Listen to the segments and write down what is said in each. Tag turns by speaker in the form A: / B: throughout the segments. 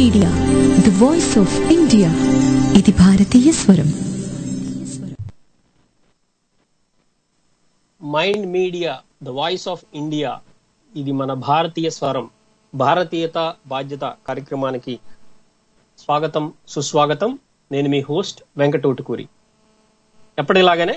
A: Media the voice of India ఇది భారతీయ స్వరం
B: mind media the voice of India ఇది మన భారతీయ స్వరం భారతీయత బాధ్యత కార్యక్రమానికి స్వాగతం సుస్వాగతం నేను మీ హోస్ట్ వెంకటోటుకూరి ఎప్పటిలాగానే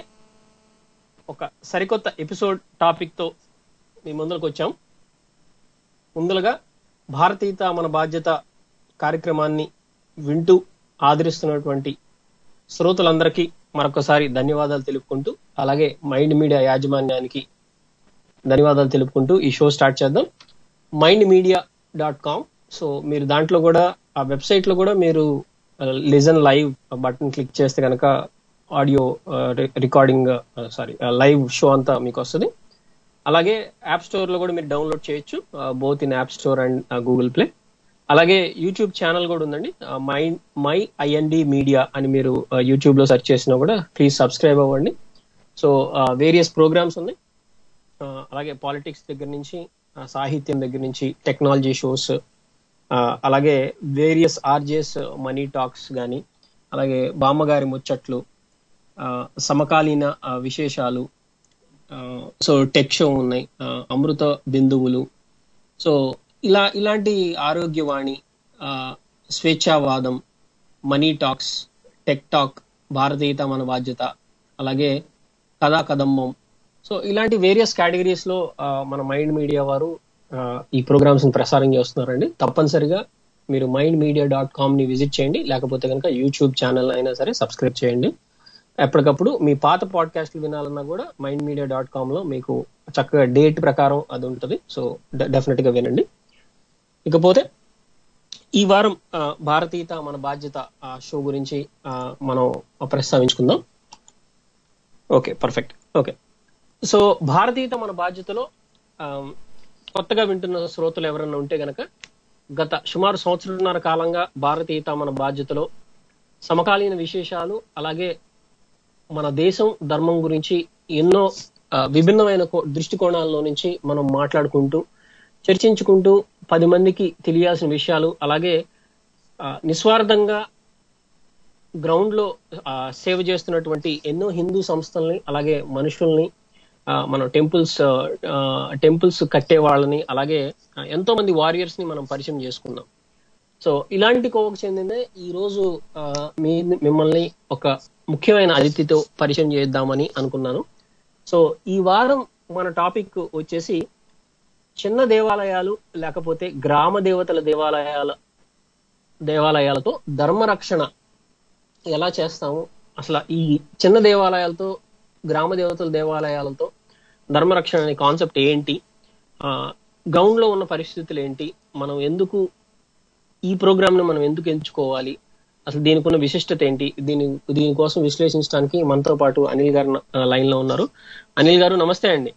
B: ఒక సరికొత్త ఎపిసోడ్ టాపిక్ తో మీ ముందరకు వచ్చాం ముందులుగా భారతీయత మన బాధ్యత కార్యక్రమాన్ని వింటూ ఆదరిస్తున్నటువంటి శ్రోతలందరికీ మరొకసారి ధన్యవాదాలు తెలుపుకుంటూ అలాగే మైండ్ మీడియా యాజమాన్యానికి ధన్యవాదాలు తెలుపుకుంటూ ఈ షో స్టార్ట్ చేద్దాం mind media dot com so మీరు దాంట్లో కూడా ఆ వెబ్సైట్ లో కూడా మీరు లిజన్ లైవ్ బటన్ క్లిక్ చేస్తే కనుక audio recording sorry live show అంతా మీకు వస్తుంది అలాగే యాప్ స్టోర్ లో కూడా మీరు డౌన్లోడ్ చేయొచ్చు both in app store and Google play అలాగే యూట్యూబ్ ఛానల్ కూడా ఉందండి మై మై ఐఎన్డి మీడియా అని మీరు యూట్యూబ్ లో సెర్చ్ చేసినా కూడా ప్లీజ్ సబ్స్క్రైబ్ అవ్వండి సో వేరియస్ ప్రోగ్రామ్స్ ఉన్నాయి ఆ, అలాగే పాలిటిక్స్ దగ్గర నుంచి ఆ, సాహిత్యం దగ్గర నుంచి టెక్నాలజీ షోస్ అలాగే వేరియస్ ఆర్జేస్ మనీ టాక్స్ కానీ అలాగే బామ్మగారి ముచ్చట్లు ఆ, సమకాలీన ఆ, విశేషాలు ఆ, సో టెక్ షో ఉన్నాయి ఆ, అమృత బిందువులు సో ఇలా ఇలాంటి ఆరోగ్యవాణి ఆ, స్వేచ్ఛావాదం మనీ టాక్స్ టెక్ టాక్ భారతీయత మన బాధ్యత అలాగే కథా కదంబం సో ఇలాంటి వేరియస్ కేటగిరీస్ లో ఆ, మన మైండ్ మీడియా వారు ఆ, ఈ ప్రోగ్రామ్స్ ని ప్రసారం చేస్తున్నారండి తప్పనిసరిగా మీరు మైండ్ మీడియా డాట్ కామ్ ని విజిట్ చేయండి లేకపోతే కనుక యూట్యూబ్ ఛానల్ అయినా సరే సబ్స్క్రైబ్ చేయండి ఎప్పటికప్పుడు మీ పాత పాడ్కాస్ట్లు వినాలన్నా కూడా మైండ్ మీడియా డాట్ కామ్ లో మీకు చక్కగా డేట్ ప్రకారం అది ఉంటుంది సో డెఫినెట్ గా వినండి ఇకపోతే ఈ వారం ఆ, భారతీయత మన బాధ్యత ఆ షో గురించి ఆ, మనం ప్రస్తావించుకుందాం ఓకే పర్ఫెక్ట్ ఓకే సో భారతీయత మన బాధ్యతలో ఆ, కొత్తగా వింటున్న శ్రోతలు ఎవరన్నా ఉంటే గనక గత సుమారు సంవత్సరంన్నర కాలంగా భారతీయత మన బాధ్యతలో సమకాలీన విశేషాలు అలాగే మన దేశం ధర్మం గురించి ఎన్నో ఆ, విభిన్నమైన కో- దృష్టికోణాల్లో నుంచి మనం మాట్లాడుకుంటూ చర్చించుకుంటూ పది మందికి తెలియాల్సిన విషయాలు అలాగే ఆ, నిస్వార్థంగా గ్రౌండ్ లో ఆ, సేవ చేస్తున్నటువంటి ఎన్నో హిందూ సంస్థల్ని అలాగే మనుషుల్ని ఆ, మనం టెంపుల్స్ టెంపుల్స్ కట్టే వాళ్ళని అలాగే ఆ, ఎంతో మంది వారియర్స్ ని మనం పరిచయం చేసుకున్నాం సో ఇలాంటి కోవకు చెందిన ఈ రోజు ఆ, మీ మిమ్మల్ని ఒక ముఖ్యమైన అతిథితో పరిచయం చేద్దామని అనుకున్నాను సో ఈ వారం మన టాపిక్ వచ్చేసి చిన్న దేవాలయాలు లేకపోతే గ్రామ దేవతల దేవాలయాల దేవాలయాలతో ధర్మరక్షణ ఎలా చేస్తాము అసలు ఈ చిన్న దేవాలయాలతో గ్రామ దేవతల దేవాలయాలతో ధర్మరక్షణ అనే కాన్సెప్ట్ ఏంటి గ్రౌండ్ లో ఉన్న పరిస్థితులు ఏంటి మనం ఎందుకు ఈ ప్రోగ్రామ్ ని మనం ఎందుకు ఎంచుకోవాలి అసలు దీనికి ఉన్న విశిష్టత ఏంటి దీని దీనికోసం విశ్లేషించడానికి మనతో పాటు అనిల్ గారు లైన్ లో ఉన్నారు అనిల్ గారు నమస్తే అండి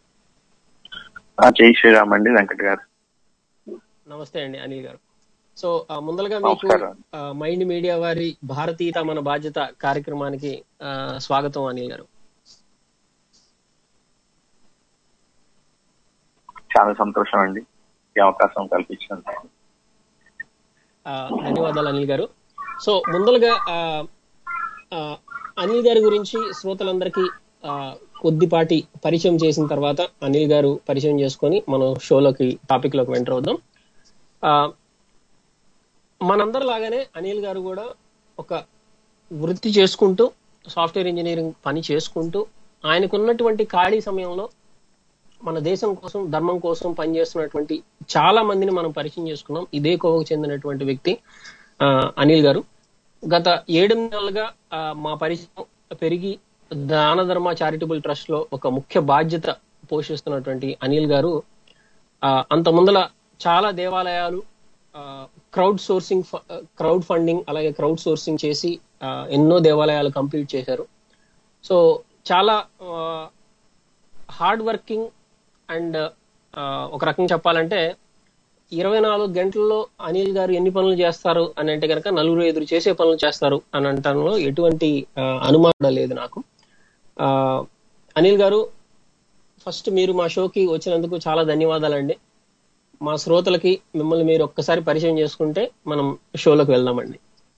C: ఆ, జై శ్రీరామ్ అండి వెంకట్ గారు
B: నమస్తే అండి అనిల్ గారు సో ఆ, ముందరగా మీకు
C: నమస్కారం.
B: ఆ, మైండ్ మీడియా వారి భారతీయత మన బాధ్యత కార్యక్రమానికి ఆ, స్వాగతం అనిల్ గారు
C: చాలా సంతోషం అండి ఈ అవకాశం కల్పించినందుకు
B: ఆ, ధన్యవాదాలు అనిల్ గారు సో ముందలుగా ఆ, ఆ, అనిల్ గారి గురించి శ్రోతలందరికీ ఆ, కొద్దిపాటి పరిచయం చేసిన తర్వాత అనిల్ గారు పరిచయం చేసుకొని మనం షోలోకి టాపిక్ లోకి ఎంటర్ అవుదాం ఆ, మనందరి లాగానే అనిల్ గారు కూడా ఒక వృత్తి చేసుకుంటూ సాఫ్ట్వేర్ ఇంజనీరింగ్ పని చేసుకుంటూ ఆయనకున్నటువంటి ఖాళీ సమయంలో మన దేశం కోసం ధర్మం కోసం పనిచేస్తున్నటువంటి చాలా మందిని మనం పరిచయం చేసుకున్నాం ఇదే కోవకు చెందినటువంటి వ్యక్తి ఆ, అనిల్ గారు గత ఏడు నెలలుగా ఆ, మా పరిచయం పెరిగి దాన ధర్మ చారిటబుల్ ట్రస్ట్ లో ఒక ముఖ్య బాధ్యత పోషిస్తున్నటువంటి అనిల్ గారు ఆ, అంత ముందల చాలా దేవాలయాలు క్రౌడ్ సోర్సింగ్ క్రౌడ్ ఫండింగ్ అలాగే క్రౌడ్ సోర్సింగ్ చేసి ఆ, ఎన్నో దేవాలయాలు కంప్లీట్ చేశారు సో చాలా హార్డ్ వర్కింగ్ అండ్ ఒక రకంగా చెప్పాలంటే ఇరవై నాలుగు గంటల్లో అనిల్ గారు ఎన్ని పనులు చేస్తారు అని అంటే కనుక నలుగురు ఎదురు చేసే పనులు చేస్తారు అని అంటంలో ఎటువంటి ఆ, అనుమానం లేదు నాకు ఆ, అనిల్ గారు ఫస్ట్ మీరు మా షోకి వచ్చినందుకు చాలా ధన్యవాదాలండి మా శ్రోతలకి మిమ్మల్ని మీరు ఒక్కసారి పరిచయం చేసుకుంటే మనం షోలోకి వెళ్దామండి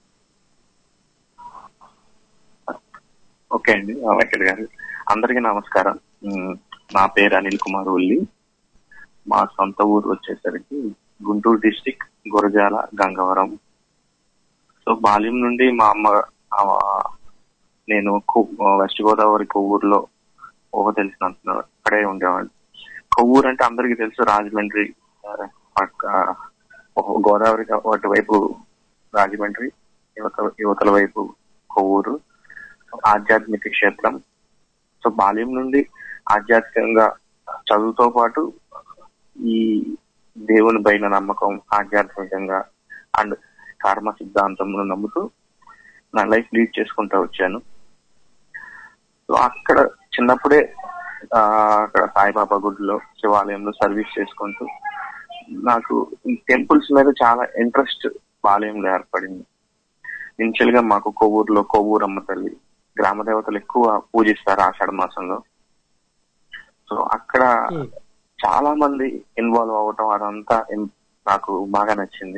C: ఓకే అండి వెంకట్ గారు అందరికీ నమస్కారం ఉమ్, నా పేరు అనిల్ కుమార్ ఉల్లి మా సొంత ఊరు వచ్చేసరికి గుంటూరు డిస్టిక్ గురజాల గంగవరం సో బాల్యం నుండి మా అమ్మ ఆ, నేను కు- వెస్ట్ గోదావరి కొవ్వూరులో ఓహో తెలిసిన అక్కడే ఉండేవాడిని కొవ్వూరు అంటే అందరికీ తెలుసు రాజమండ్రి ఆ, పక్క ఒక గోదావరి ఒకటి వైపు రాజమండ్రి యువత యువతల వైపు కొవ్వూరు ఆధ్యాత్మిక క్షేత్రం సో బాల్యం నుండి ఆధ్యాత్మికంగా చదువుతో పాటు ఈ దేవుని పైన నమ్మకం ఆధ్యాత్మికంగా అండ్ కర్మ సిద్ధాంతమును నమ్ముతూ నా లైఫ్ లీడ్ చేసుకుంటూ వచ్చాను సో అక్కడ చిన్నప్పుడే ఆ, అక్కడ సాయిబాబా గుడిలో శివాలయంలో సర్వీస్ చేసుకుంటూ నాకు టెంపుల్స్ మీద చాలా ఇంట్రెస్ట్ బాల్యంలో ఏర్పడింది ఇనిషియల్ గా మాకు కొవ్వూరులో కొవ్వూరమ్మ తల్లి గ్రామ దేవతలు ఎక్కువ పూజిస్తారు ఆషాఢ మాసంలో సో అక్కడ
B: Hmm.
C: చాలా మంది ఇన్వాల్వ్ అవ్వటం అదంతా ఇన్- నాకు బాగా నచ్చింది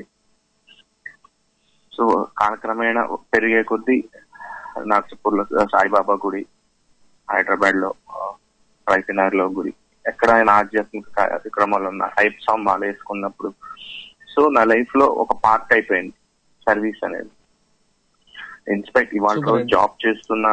C: సో కాలక్రమేణా పెరిగే కొద్దీ నర్సపూర్ లో సాయిబాబా గుడి హైదరాబాద్ లో రైతునగర్ లో గుడి ఎక్కడైనా ఆధ్యాత్మిక కార్యక్రమాలు ఉన్న హైప్ సాంగ్ మాల వేసుకున్నప్పుడు సో నా లైఫ్ లో ఒక పార్ట్ అయిపోయింది సర్వీస్ అనేది ఇన్స్పెక్ట్ ఇవాళ
B: Super అండి.
C: జాబ్ చేస్తున్నా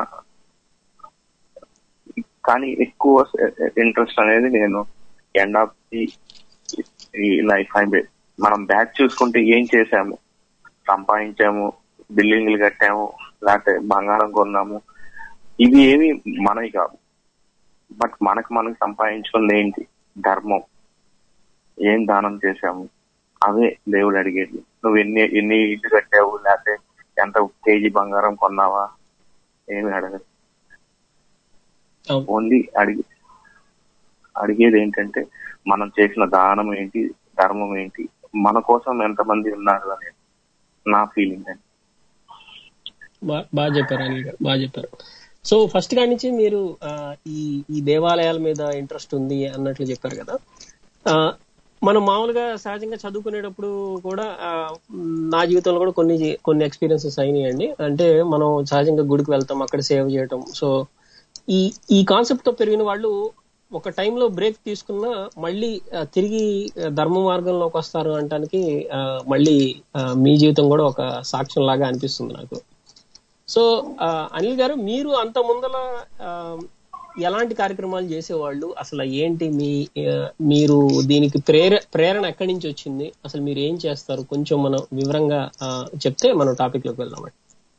C: కానీ ఎక్కువ ఇంట్రెస్ట్ అనేది నేను ఎండ్ ఆఫ్ ది ఈ లైఫ్ హైవే మనం బ్యాక్ చూసుకుంటే ఏం చేసాము సంపాదించాము బిల్డింగ్లు కట్టాము లేకపోతే బంగారం కొన్నాము ఇవి ఏమి మనవి కాదు బట్ మనకు మనకు సంపాదించుకుంది ఏంటి ధర్మం ఏం దానం చేశాము అవే దేవుడు అడిగేది నువ్వు ఎన్ని ఎన్ని ఇల్లు కట్టావు లేకపోతే ఎంత కేజీ బంగారం కొన్నావా ఏమి అడగదు
B: అవును.
C: ఓన్లీ అడిగి అడిగేది ఏంటంటే మనం చేసిన దానం ఏంటి ధర్మం ఏంటి మన కోసం ఎంతమంది ఉన్నారు అనేది నా ఫీలింగ్ అండి
B: బా- బాగా చెప్పారు అనిల్ గారు బాగా చెప్పారు సో ఫస్ట్ కాడి నుంచి మీరు ఆ, ఈ ఈ దేవాలయాల మీద ఇంట్రెస్ట్ ఉంది అన్నట్లు చెప్పారు కదా ఆ, మనం మామూలుగా సహజంగా చదువుకునేటప్పుడు కూడా ఆ, మ్, నా జీవితంలో కూడా కొన్ని కొన్ని ఎక్స్పీరియన్సెస్ అయినాయండి అంటే మనం సహజంగా గుడికి వెళ్తాం అక్కడ సేవ చేయటం సో ఈ ఈ కాన్సెప్ట్ తో పెరిగిన వాళ్ళు ఒక టైంలో బ్రేక్ తీసుకున్నా మళ్ళీ ఆ, తిరిగి ఆ, ధర్మ మార్గంలోకి వస్తారు అనటానికి ఆ, మళ్ళీ ఆ, మీ జీవితం కూడా ఒక సాక్ష్యం లాగా అనిపిస్తుంది నాకు సో ఆ, అనిల్ గారు మీరు అంత ముందల ఆ, ఎలాంటి కార్యక్రమాలు చేసేవాళ్ళు అసలు ఏంటి మీ ఆ, మీరు దీనికి ప్రేర ప్రేరణ ఎక్కడి నుంచి వచ్చింది అసలు మీరు ఏం చేస్తారు కొంచెం మనం వివరంగా ఆ, చెప్తే మనం టాపిక్ లోకి వెళ్దామండి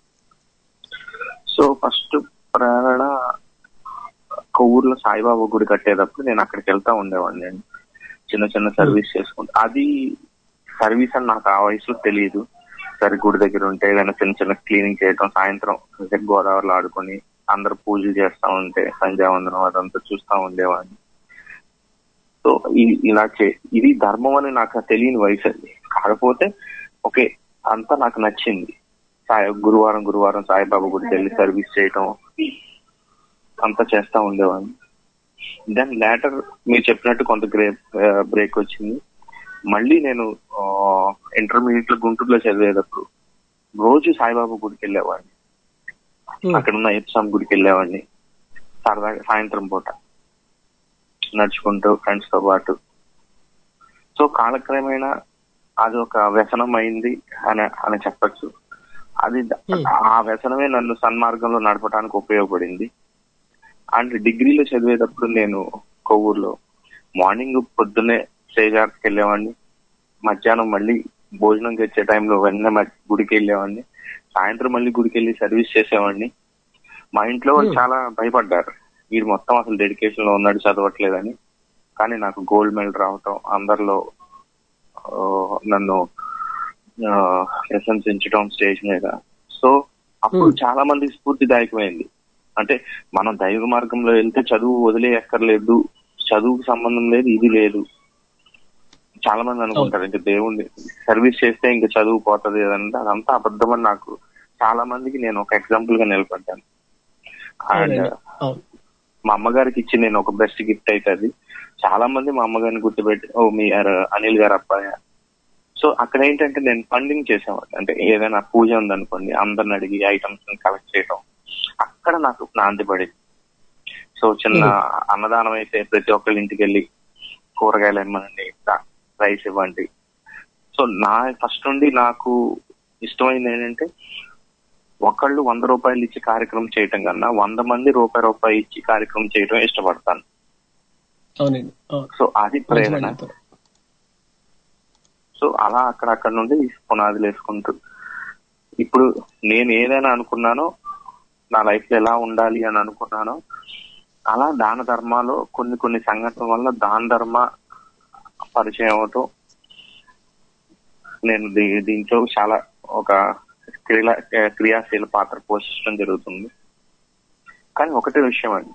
C: సో ఫస్ట్ ప్రేరణ కొవ్వూరులో సాయిబాబా గుడి కట్టేటప్పుడు నేను అక్కడికి వెళ్తా ఉండేవాడిని అండి చిన్న చిన్న సర్వీస్ చేసుకుంటా అది సర్వీస్ అని నాకు ఆ వయసులో తెలియదు సరే గుడి దగ్గర ఉంటే ఏదైనా చిన్న చిన్న క్లీనింగ్ చేయడం సాయంత్రం క్రికెట్ గోదావరిలో ఆడుకొని అందరు పూజలు చేస్తా ఉంటే సంధ్యావందనం అదంతా చూస్తా ఉండేవాడిని సో ఇది ఇలా చే ఇది ధర్మం అని నాకు తెలియని వయసు అండి కాకపోతే ఓకే అంతా నాకు నచ్చింది సాయి గురువారం గురువారం సాయిబాబా గుడికి వెళ్ళి సర్వీస్ చేయటం అంతా చేస్తా ఉండేవాడిని దెన్ లేటర్ మీరు చెప్పినట్టు కొంత బ్రేక్ బ్రేక్ వచ్చింది మళ్ళీ నేను ఇంటర్మీడియట్ లో గుంటూరులో చదివేటప్పుడు రోజు సాయిబాబా గుడికి వెళ్ళేవాడిని అక్కడ ఉన్న ఎప్సాం గుడికి వెళ్ళేవాడిని సరదాగా సాయంత్రం పూట నడుచుకుంటూ ఫ్రెండ్స్ తో పాటు సో కాలక్రమేణా అది ఒక వ్యసనం అయింది అని అని చెప్పచ్చు అది ద-
B: Hmm.
C: ఆ వ్యసనమే నన్ను సన్మార్గంలో నడపడానికి ఉపయోగపడింది అండ్ డిగ్రీలో చదివేటప్పుడు నేను కొవ్వూరులో మార్నింగ్ పొద్దున్నే శ్రేజార్కి వెళ్ళేవాడిని మధ్యాహ్నం మళ్ళీ భోజనం తెచ్చే టైంలో వెంటనే మ- గుడికి వెళ్ళేవాడిని సాయంత్రం మళ్ళీ గుడికి వెళ్ళి సర్వీస్ చేసేవాడిని మా ఇంట్లో వాళ్ళు
B: Hmm.
C: చాలా భయపడ్డారు వీడు మొత్తం అసలు డెడికేషన్ లో ఉన్నాడు చదవట్లేదని కానీ నాకు గోల్డ్ మెడల్ రావటం అందరిలో ఆ, నన్ను ప్రశంసించడం స్టేజ్ మీద సో అప్పుడు
B: Hmm.
C: చాలా మంది స్ఫూర్తిదాయకమైంది అంటే మనం దైవ మార్గంలో వెళ్తే చదువు వదిలేయక్కర్లేదు చదువుకు సంబంధం లేదు ఇది లేదు చాలా మంది అనుకుంటారు ఇంకా దేవుణ్ణి సర్వీస్ చేస్తే ఇంకా చదువు పోతుంది అంటే అదంతా అబద్ధం అని నాకు చాలా మందికి నేను ఒక ఎగ్జాంపుల్ గా నిలబడ్డాను అండ్
B: అవునండి. అవును
C: మా అమ్మగారికి ఇచ్చి నేను ఒక బెస్ట్ గిఫ్ట్ అయితే అది చాలా మంది మా అమ్మగారిని గుర్తుపెట్టి ఓ మీ గారు- అనిల్ గారు అబ్బాయి సో అక్కడ ఏంటంటే నేను ఫండింగ్ చేసేవాడిని అంటే ఏదైనా పూజ ఉందనుకోండి అందరిని అడిగి ఐటమ్స్ కలెక్ట్ చేయడం అక్కడ నాకు నాంది పడింది సో చిన్న అన్నదానం అయితే ప్రతి ఒక్కళ్ళ ఇంటికి వెళ్ళి కూరగాయలు ఇవ్వమండి రైస్ ఇవ్వండి సో నా ఫస్ట్ నుండి నాకు ఇష్టమైంది ఏంటంటే ఒకళ్ళు వంద రూపాయలు ఇచ్చి కార్యక్రమం చేయటం కన్నా వంద మంది రూపాయి రూపాయి ఇచ్చి కార్యక్రమం చేయడం ఇష్టపడతాను
B: అవునండి అవును.
C: సో అది
B: మంచి
C: ప్రేరణ
B: మాట చెప్పారు.
C: సో అలా అక్కడక్కడ నుండి పునాదులు వేసుకుంటూ ఇప్పుడు నేను ఏదైనా అనుకున్నానో నా లైఫ్ లో ఎలా ఉండాలి అని అనుకున్నానో అలా దాన ధర్మాలు కొన్ని కొన్ని సంఘటనల వల్ల దాన ధర్మ పరిచయం అవటం నేను దీ- దీంట్లో చాలా ఒక క్రియా క్రియాశీల పాత్ర పోషించడం జరుగుతుంది కానీ ఒకటే విషయం అండి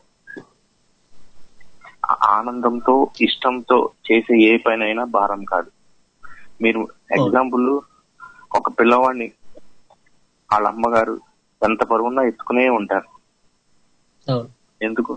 C: ఆ ఆనందంతో ఇష్టంతో చేసే ఏ పనైనా భారం కాదు మీరు ఎగ్జాంపుల్ ఒక పిల్లవాడిని వాళ్ళ అమ్మగారు ఎంత బరువున్నా ఎత్తుకునే ఉంటారు
B: అవును
C: ఎందుకు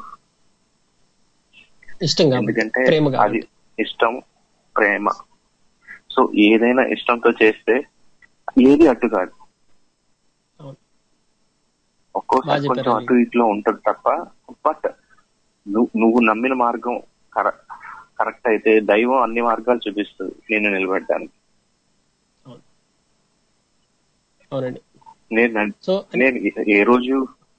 B: ఇష్టం కాబట్టి
C: ఎందుకంటే
B: ప్రేమ
C: అది
B: కాబట్టి
C: ఇష్టం ప్రేమ సో ఏదైనా ఇష్టంతో చేస్తే ఏది అడ్డు కాదు
B: అవును.
C: ఒక్కోసారి
B: బాగా
C: కొంచెం
B: చెప్పారు
C: అటు ఇట్లో ఉంటుంది తప్ప బట్ నువ్వు నువ్వు నమ్మిన మార్గం కరెక్ట్ అయితే దైవం అన్ని మార్గాలు చూపిస్తుంది నేను నిలబెట్టడానికి
B: అవునండి
C: నేను నన్-
B: సో
C: నేను ఏ- ఏ రోజు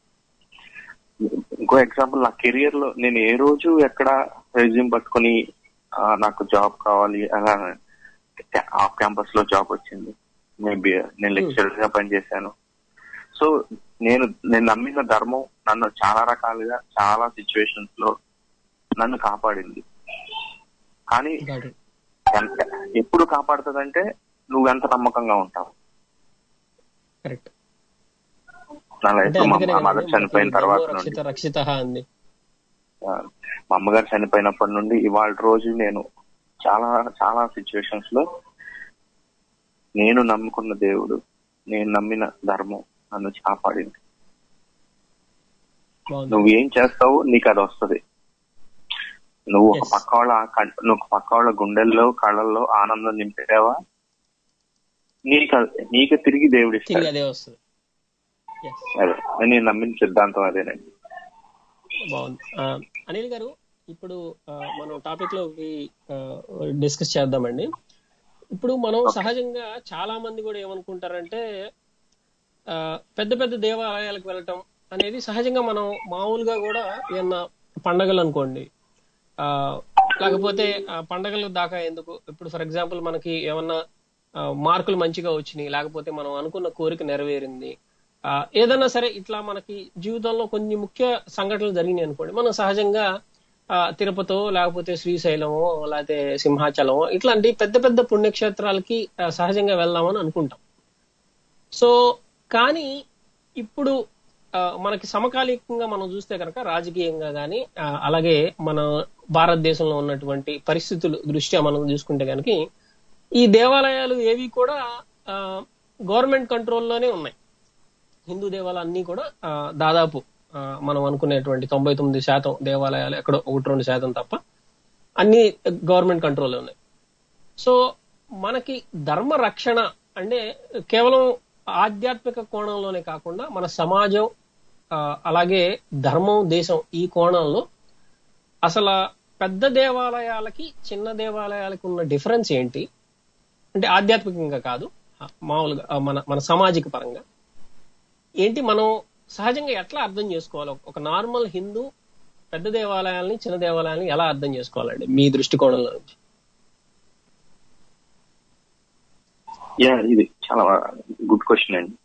C: ఇంకో ఎగ్జాంపుల్ నా కెరియర్ లో నేను ఏ రోజు ఎక్కడ రెజ్యూమ్ పట్టుకొని ఆ, నాకు జాబ్ కావాలి అలా ఆఫ్ క్యాంపస్ లో జాబ్ వచ్చింది మేబీ నేను లెక్చరర్ గా పనిచేశాను సో నేను నేను నమ్మిన ధర్మం నన్ను చాలా రకాలుగా చాలా సిచ్యువేషన్స్ లో నన్ను కాపాడింది కానీ
B: got it.
C: ఎంత ఎప్పుడు కాపాడుతుందంటే నువ్వు ఎంత నమ్మకంగా ఉంటావు
B: కరెక్ట్
C: నా లైఫ్
B: అంటే
C: లో మా
B: అందుకనే
C: మా మదర్
B: కదండి
C: చనిపోయిన
B: మనకి
C: తర్వాత
B: దైవో
C: నుండి
B: రక్షిత రక్షిత అంది
C: ఆ, మా అమ్మగారు చనిపోయినప్పటి నుండి ఇవాళ రోజు నేను చాలా చాలా సిచ్యువేషన్స్ లో నేను నమ్ముకున్న దేవుడు నేను నమ్మిన ధర్మం నన్ను కాపాడింది
B: బాగుంది
C: నువ్వు ఏం చేస్తావో నీకు అది వస్తుంది నువ్వు ఒక
B: Yes.
C: పక్క వాళ్ళ కం- నువ్వు ఒక పక్క వాళ్ళ గుండెల్లో కళ్ళల్లో ఆనందం నింపావా నీకు అది- నీకు తిరిగి దేవుడు
B: తిరిగి
C: ఇస్తాడు
B: అదే వస్తుంది Yes.
C: అదే నేను నమ్మిన సిద్ధాంతం అదేనండి
B: బాగుంది ఆ, అనిల్ గారు ఇప్పుడు ఆ, మనం టాపిక్ లోకి డిస్కస్ చేద్దామండి ఇప్పుడు మనం సహజంగా చాలా మంది కూడా ఏమనుకుంటారంటే ఆ, పెద్ద పెద్ద దేవాలయాలకు వెళ్ళటం అనేది సహజంగా మనం మామూలుగా కూడా ఏమన్నా పండగలు అనుకోండి ఆ లేకపోతే ఆ పండగల దాకా ఎందుకు ఇప్పుడు ఫర్ ఎగ్జాంపుల్ మనకి ఏమన్నా ఆ, మార్కులు మంచిగా వచ్చినాయి లేకపోతే మనం అనుకున్న కోరిక నెరవేరింది ఆ, ఏదన్నా సరే ఇట్లా మనకి జీవితంలో కొన్ని ముఖ్య సంఘటనలు జరిగినాయి అనుకోండి మనం సహజంగా ఆ, తిరుపతో లేకపోతే శ్రీశైలమో లేకపోతే సింహాచలమో ఇట్లాంటి పెద్ద పెద్ద పుణ్యక్షేత్రాలకి ఆ, సహజంగా వెళ్దామని అనుకుంటాం సో కానీ ఇప్పుడు ఆ, మనకి సమకాలీకంగా మనం చూస్తే కనుక రాజకీయంగా కానీ అలాగే మన భారతదేశంలో ఉన్నటువంటి పరిస్థితులు దృష్ట్యా మనం చూసుకుంటే కనుక ఈ దేవాలయాలు ఏవి కూడా గవర్నమెంట్ కంట్రోల్లోనే ఉన్నాయి హిందూ దేవాలయాలు అన్ని కూడా ఆ, దాదాపు ఆ, మనం అనుకునేటువంటి తొంభై తొమ్మిది శాతం దేవాలయాలు ఎక్కడో ఒకటి రెండు శాతం తప్ప అన్ని గవర్నమెంట్ కంట్రోల్లో ఉన్నాయి సో మనకి ధర్మ రక్షణ అంటే కేవలం ఆధ్యాత్మిక కోణంలోనే కాకుండా మన సమాజం ఆ, అలాగే ధర్మం దేశం ఈ కోణంలో అసలు పెద్ద దేవాలయాలకి చిన్న దేవాలయాలకి ఉన్న డిఫరెన్స్ ఏంటి అంటే ఆధ్యాత్మికంగా కాదు ఆ, మామూలుగా ఆ, మన మన సామాజిక పరంగా ఏంటి మనం సహజంగా ఎట్లా అర్థం చేసుకోవాలి ఒక- ఒక నార్మల్ హిందూ పెద్ద దేవాలయాల్ని చిన్న దేవాలయాల్ని ఎలా అర్థం చేసుకోవాలండి మీ దృష్టికోణంలో నుంచి
C: యా ఇది చాలా గుడ్ క్వశ్చన్ అండి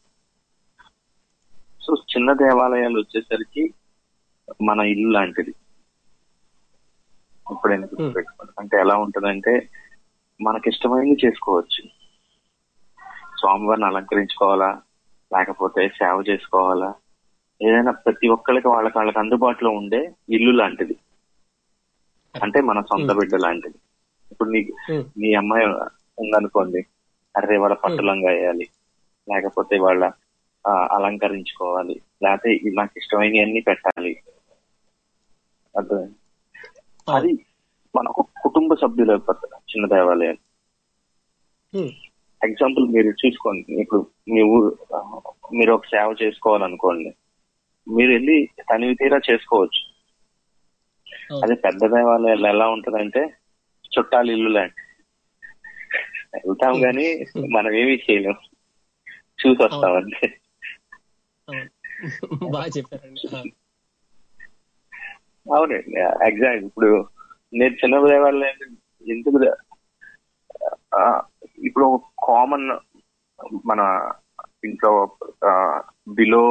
C: సో చిన్న దేవాలయాలు వచ్చేసరికి మన ఇల్లు లాంటిది ఎప్పుడైనా గుర్తుపెట్టుకోండి అంటే ఎలా ఉంటదంటే మనకి ఇష్టమైనది చేసుకోవచ్చు స్వామివారిని అలంకరించుకోవాలా లేకపోతే సేవ చేసుకోవాలా ఏదైనా ప్రతి ఒక్కరికి వాళ్ళకి వాళ్ళకి అందుబాటులో ఉండే ఇల్లు లాంటిది అంటే మన సొంత బిడ్డ లాంటిది ఇప్పుడు నీకు
B: Hmm.
C: మీ అమ్మాయి ఉందనుకోండి అరే వాళ్ళ పట్టులంగా వేయాలి లేకపోతే వాళ్ళ ఆ, అలంకరించుకోవాలి లేకపోతే ఈ నాకు ఇష్టమైనవి అన్ని పెట్టాలి అర్థమైంది అది మన ఒక కుటుంబ సభ్యుల పద్ధతి చిన్న దేవాలయాలు
B: ఉమ్,
C: ఎగ్జాంపుల్ మీరు చూసుకోండి ఇప్పుడు మీ ఊరు ఆ, మీరు ఒక సేవ చేసుకోవాలనుకోండి మీరు వెళ్ళి తనివి తీరా చేసుకోవచ్చు
B: అవును.
C: అదే పెద్ద దేవాలయాలు ఎలా ఉంటదంటే చుట్టాలు ఇల్లు లాంటి వెళ్తాం కానీ మనం ఏమీ చేయలేం చూసి వస్తాం అంతే
B: అవును బాగా చెప్పారండి ఆ,
C: అవునండి ఎగ్జాక్ట్ ఇప్పుడు నేను చిన్న దేవాలయం ఎందుకు దే- ఆ, ఇప్పుడు కామన్ మన ఇంట్లో బిలో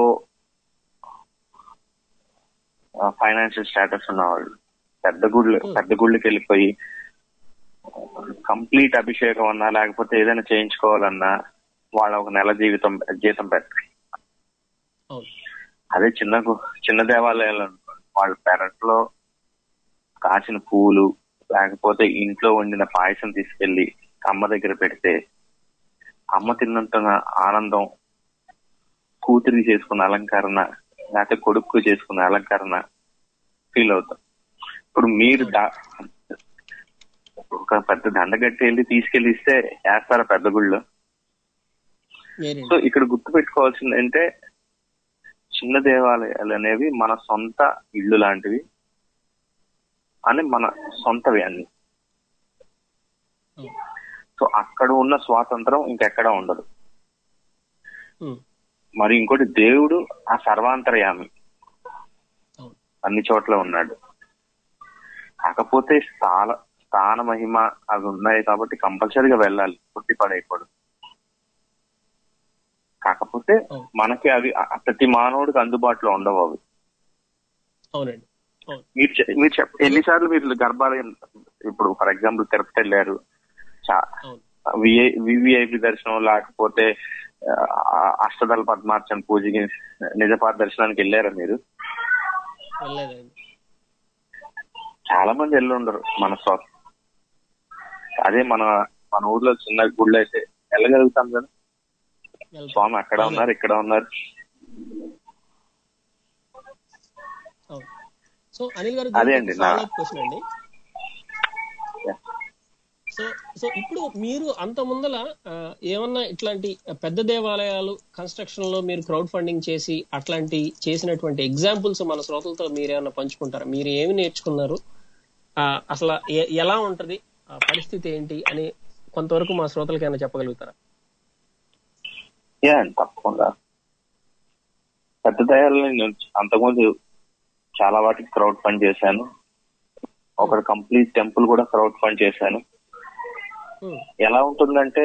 C: ఫైనాన్షియల్ స్టేటస్ ఉన్నవాళ్ళు పెద్ద గుళ్ళు
B: Hmm.
C: పెద్ద గుళ్ళకి వెళ్ళిపోయి కంప్లీట్ అభిషేకం అన్నా లేకపోతే ఏదైనా చేయించుకోవాలన్నా వాళ్ళ ఒక నెల జీవితం జీతం పెట్టారు
B: అవును
C: అదే చిన్న గు- చిన్న దేవాలయాలు అనుకోండి. వాళ్ళ పెరట్లో కాసిన పూలు లేకపోతే ఇంట్లో వండిన పాయసం తీసుకెళ్లి అమ్మ దగ్గర పెడితే అమ్మ తిన్నంత ఆనందం కూతురికి చేసుకున్న అలంకరణ లేకపోతే కొడుకు చేసుకున్న అలంకరణ ఫీల్ అవుతాం ఇప్పుడు మీరు దా- ఒక పెద్ద దండగట్టి వెళ్ళి తీసుకెళ్లి ఇస్తే వేస్తారా పెద్ద గుళ్ళో
B: వేరే
C: సో ఇక్కడ గుర్తు పెట్టుకోవాల్సింది అంటే చిన్న దేవాలయాలు అనేవి మన సొంత ఇళ్ళు లాంటివి అని మన సొంతవి అన్ని
B: అవును.
C: సో అక్కడ ఉన్న స్వాతంత్రం ఇంకెక్కడా ఉండదు
B: ఉమ్,
C: మరి ఇంకోటి దేవుడు ఆ సర్వాంతర్యామి
B: అవును
C: అన్ని చోట్ల ఉన్నాడు కాకపోతే స్థాన స్థాన మహిమ అవి ఉన్నాయి కాబట్టి కంపల్సరీగా వెళ్ళాలి పుట్టి పడైపోవడం కాకపోతే
B: అవును.
C: మనకి అవి ఆ- ప్రతి మానవుడికి అందుబాటులో ఉండవు అవి
B: అవునండి అవును
C: మీరు చె- మీరు చెప్ ఎన్నిసార్లు మీరు గర్భాలయం ఇప్పుడు ఫర్ ఎగ్జాంపుల్ తిరుపతి వెళ్ళారు
B: అవును
C: వివిఐపి దర్శనం లేకపోతే ఆ, అష్టదళ పద్మార్చన పూజకి నిజపాద దర్శనానికి వెళ్ళారా మీరు
B: వెళ్ళలేదండి
C: చాలా మంది వెళ్ళి ఉండరు మన స్వ అదే మన మన ఊర్లో చిన్న గుళ్ళు అయితే వెళ్ళగలుగుతాం కదా
B: వెళ్తాం.
C: స్వామి అక్కడ ఉన్నారు ఇక్కడ ఉన్నారు
B: అవును సో అనిల్ గారు
C: అదే అండి, నా-
B: క్వశ్చన్ అండి సో సో ఇప్పుడు మీరు అంత ముందల ఆ, ఏమన్నా ఇట్లాంటి పెద్ద దేవాలయాలు కన్స్ట్రక్షన్ లో మీరు క్రౌడ్ ఫండింగ్ చేసి అట్లాంటి చేసినటువంటి ఎగ్జాంపుల్స్ మన శ్రోతలతో మీరు ఏమన్నా పంచుకుంటారా మీరు ఏమి నేర్చుకున్నారు ఆ, అసలు ఎ- ఎలా ఉంటది ఆ పరిస్థితి ఏంటి అని కొంతవరకు మా శ్రోతలకి ఏమైనా చెప్పగలుగుతారా
C: యా తప్పకుండా పెద్ద దయాలని నేను అంతకుముందు చాలా వాటికి క్రౌడ్ ఫండ్ చేశాను ఒక కంప్లీట్ టెంపుల్ కూడా క్రౌడ్ ఫండ్ చేశాను
B: ఉమ్,
C: ఎలా ఉంటుందంటే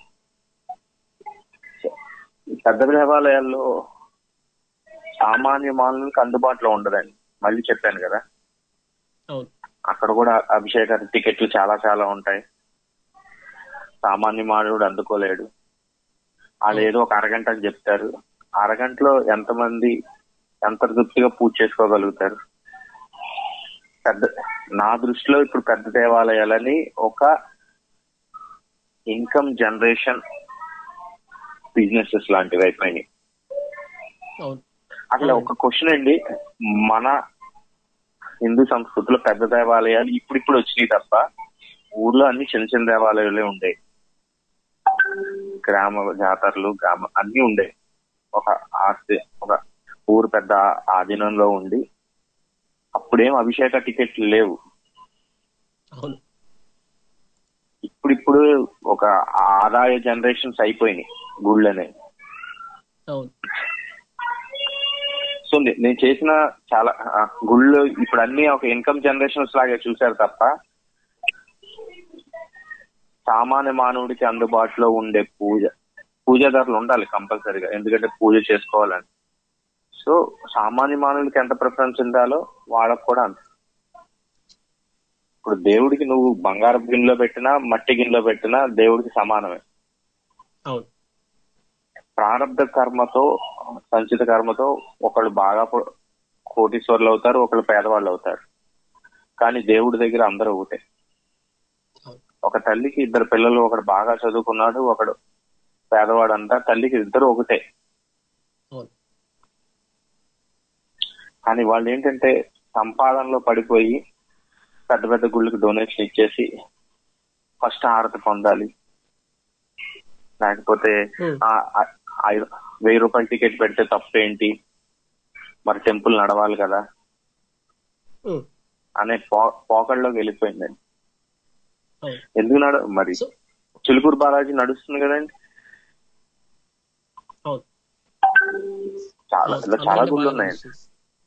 C: పెద్ద దేవాలయాల్లో సామాన్య మానవులకు అందుబాటులో ఉండదండి మళ్ళీ చెప్పాను కదా
B: అవును
C: అక్కడ కూడా అభిషేక టికెట్లు చాలా చాలా ఉంటాయి సామాన్య మానవుడు అందుకోలేడు వాళ్ళు ఏదో ఒక అరగంట అని చెప్తారు అరగంటలో ఎంతమంది ఎంత తృప్తిగా పూజ చేసుకోగలుగుతారు పెద్ద నా దృష్టిలో ఇప్పుడు పెద్ద దేవాలయాలని ఒక ఇన్కమ్ జనరేషన్ బిజినెసెస్ లాంటివి అయిపోయినాయి
B: అవును
C: అసలు ఒక క్వశ్చన్ అండి మన హిందూ సంస్కృతిలో పెద్ద దేవాలయాలు ఇప్పుడిప్పుడు వచ్చినాయి తప్ప ఊర్లో అన్ని చిన్న చిన్న దేవాలయాలే ఉండేవి గ్రామ జాతరలు గ్రామ అన్ని ఉండేవి ఒక ఆస్తి ఒక ఊరు పెద్ద ఆధీనంలో ఉండి అప్పుడేం అభిషేక టికెట్లు లేవు
B: అవును
C: ఇప్పుడిప్పుడు ఒక ఆదాయ జనరేషన్స్ అయిపోయినాయి గుళ్ళనే
B: అవును
C: సో నే- నేను చేసిన చాలా ఆ, గుళ్ళు ఇప్పుడు అన్ని ఒక ఇన్కమ్ జనరేషన్స్ లాగే చూశారు తప్ప సామాన్య మానవుడికి అందుబాటులో ఉండే పూజ పూజాదారులు ఉండాలి కంపల్సరీగా ఎందుకంటే పూజ చేసుకోవాలని సో సామాన్య మానవుడికి ఎంత ప్రిఫరెన్స్ ఉండాలో వాళ్ళకు కూడా అంత ఇప్పుడు దేవుడికి నువ్వు బంగారపు గిన్నెలో పెట్టినా మట్టి గిన్నెలో పెట్టినా దేవుడికి సమానమే
B: అవును
C: ప్రారంభ కర్మతో సంచిత కర్మతో ఒకళ్ళు బాగా పొ- కోటీశ్వర్లు అవుతారు ఒకళ్ళు పేదవాళ్ళు అవుతారు కానీ దేవుడి దగ్గర అందరూ ఒకటే
B: అవును
C: ఒక తల్లికి ఇద్దరు పిల్లలు ఒకడు బాగా చదువుకున్నాడు ఒకడు పేదవాడు అంతా తల్లికి ఇద్దరు ఒకటే
B: అవును
C: కానీ వాళ్ళు ఏంటంటే సంపాదనలో పడిపోయి పెద్ద పెద్ద గుళ్ళకి డొనేషన్ ఇచ్చేసి ఫస్ట్ హారతి పొందాలి లేకపోతే
B: Hmm.
C: ఆ, ఆ, ఐదు- వెయ్యి రూపాయల టికెట్ పెడితే తప్పేంటి మరి టెంపుల్ నడవాలి కదా
B: ఉమ్,
C: అనే పో- పోకడలోకి వెళ్ళిపోయిందండి
B: అవును.
C: ఎందుకు నడ మరి
B: సో
C: చిలుకూరు బాలాజీ నడుస్తుంది కదండి
B: అవును
C: చాలా ఇలా చాలా
B: అందరినీ
C: గుళ్ళు
B: బాగా
C: ఉన్నాయండి
B: తెలుసు.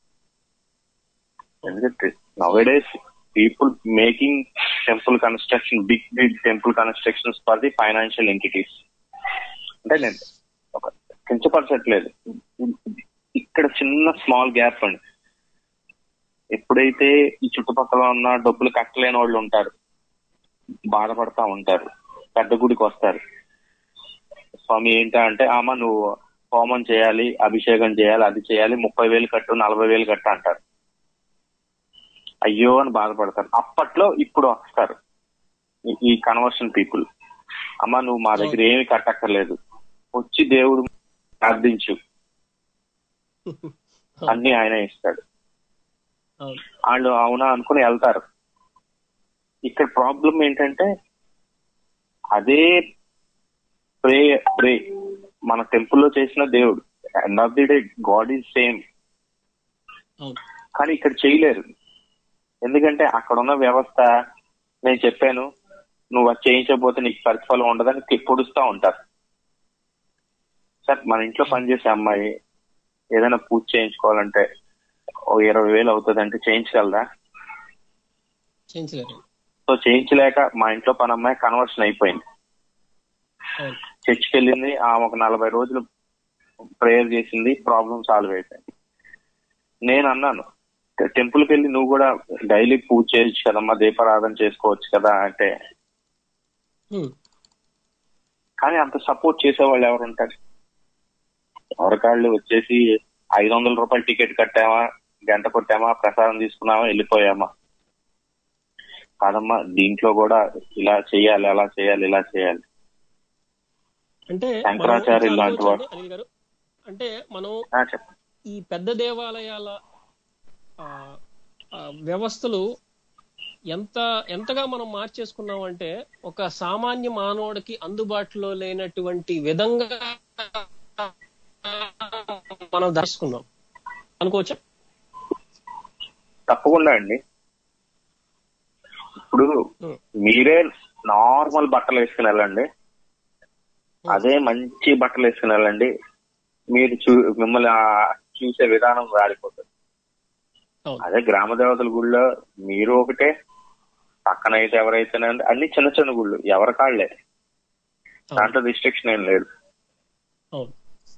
C: ఎందుకంటే nowadays people making temple construction big big temple constructions for the financial entities అంటే నేను ఒక కించపరచట్లేదు ఇక్కడ చిన్న స్మాల్ గ్యాప్ అండి ఎప్పుడైతే ఈ చుట్టుపక్కల ఉన్న డబ్బులు కట్టలేని వాళ్ళు ఉంటారు బాధపడతా ఉంటారు పెద్ద గుడికి వస్తారు స్వామి ఏంటా అంటే ఆమా నువ్వు హోమం చేయాలి అభిషేకం చేయాలి అది చేయాలి ముప్పై వేలు కట్టు నలభై వేలు కట్టు అంటారు అయ్యో అని బాధపడతారు అప్పట్లో ఇప్పుడు వస్తారు ఈ- ఈ కన్వర్షన్ పీపుల్ అమ్మ నువ్వు మా దగ్గర ఏమి కట్టక్కర్లేదు వచ్చి దేవుడు ప్రార్థించు అన్ని ఆయన ఇస్తాడు
B: అవును
C: వాళ్ళు అవునా అనుకుని వెళ్తారు ఇక్కడ ప్రాబ్లం ఏంటంటే అదే ప్రే ప్రే మన టెంపుల్లో చేసిన దేవుడు end of the day god is same
B: అవును
C: కానీ ఇక్కడ చేయలేరు ఎందుకంటే అక్కడ ఉన్న వ్యవస్థ నేను చెప్పాను నువ్వు అది చేయించకపోతే నీకు ప్రతిఫలం ఉండదని తి- పొడుస్తా ఉంటారు సార్ మన ఇంట్లో పనిచేసే అమ్మాయి ఏదైనా పూజ చేయించుకోవాలంటే ఓ ఇరవై వేలు అవుతుంది అంటే చేయించగలదా
B: చేయించలేరు
C: సో చేయించలేక మా ఇంట్లో పని అమ్మాయి కన్వర్షన్ అయిపోయింది
B: అవును
C: చర్చికి వెళ్ళింది ఆమె ఒక నలభై రోజులు ప్రేయర్ చేసింది ప్రాబ్లం సాల్వ్ అయిపోయింది నేను అన్నాను టెంపుల్కి వెళ్ళి నువ్వు కూడా డైలీ పూజ చేయొచ్చు కదమ్మా దీపారాధన చేసుకోవచ్చు కదా అంటే
B: ఉమ్,
C: కానీ అంత సపోర్ట్ చేసేవాళ్ళు ఎవరు ఉంటారు ఎవరికాళ్ళు వచ్చేసి ఐదు వందల రూపాయలు టికెట్ కట్టామా గంట కొట్టామా ప్రసాదం తీసుకున్నామా వెళ్ళిపోయామా కాదమ్మా దీంట్లో కూడా ఇలా చేయాలి అలా చేయాలి ఇలా చేయాలి
B: అంటే
C: శంకరాచార్యులు
B: మనం
C: లాంటి వారు.
B: అనిల్ గారు అంటే మనం
C: ఆ, చెప్పండి
B: ఈ పెద్ద దేవాలయాల ఆ, ఆ, వ్యవస్థలు ఎంత ఎంతగా మనం మార్చేసుకున్నాం అంటే ఒక సామాన్య మానవుడికి అందుబాటులో లేనటువంటి విధంగా మనం దర్శకున్నాం అనుకోవచ్చా
C: తప్పకుండా అండి ఇప్పుడు
B: ఉమ్,
C: మీరే నార్మల్ బట్టలు వేసుకుని వెళ్ళండి అదే మంచి బట్టలు వేసుకుని వెళ్ళండి మీరు చూ మిమ్మల్ని ఆ చూసే విధానం వాడిపోతుంది
B: అవును
C: అదే గ్రామ దేవతల గుళ్ళో మీరు ఒకటే పక్కన అయితే ఎవరైతేనే ఉంది, అన్ని చిన్న చిన్న గుళ్ళు ఎవరి కాళ్లే దాంట్లో రిస్ట్రిక్షన్ ఏం లేదు
B: అవును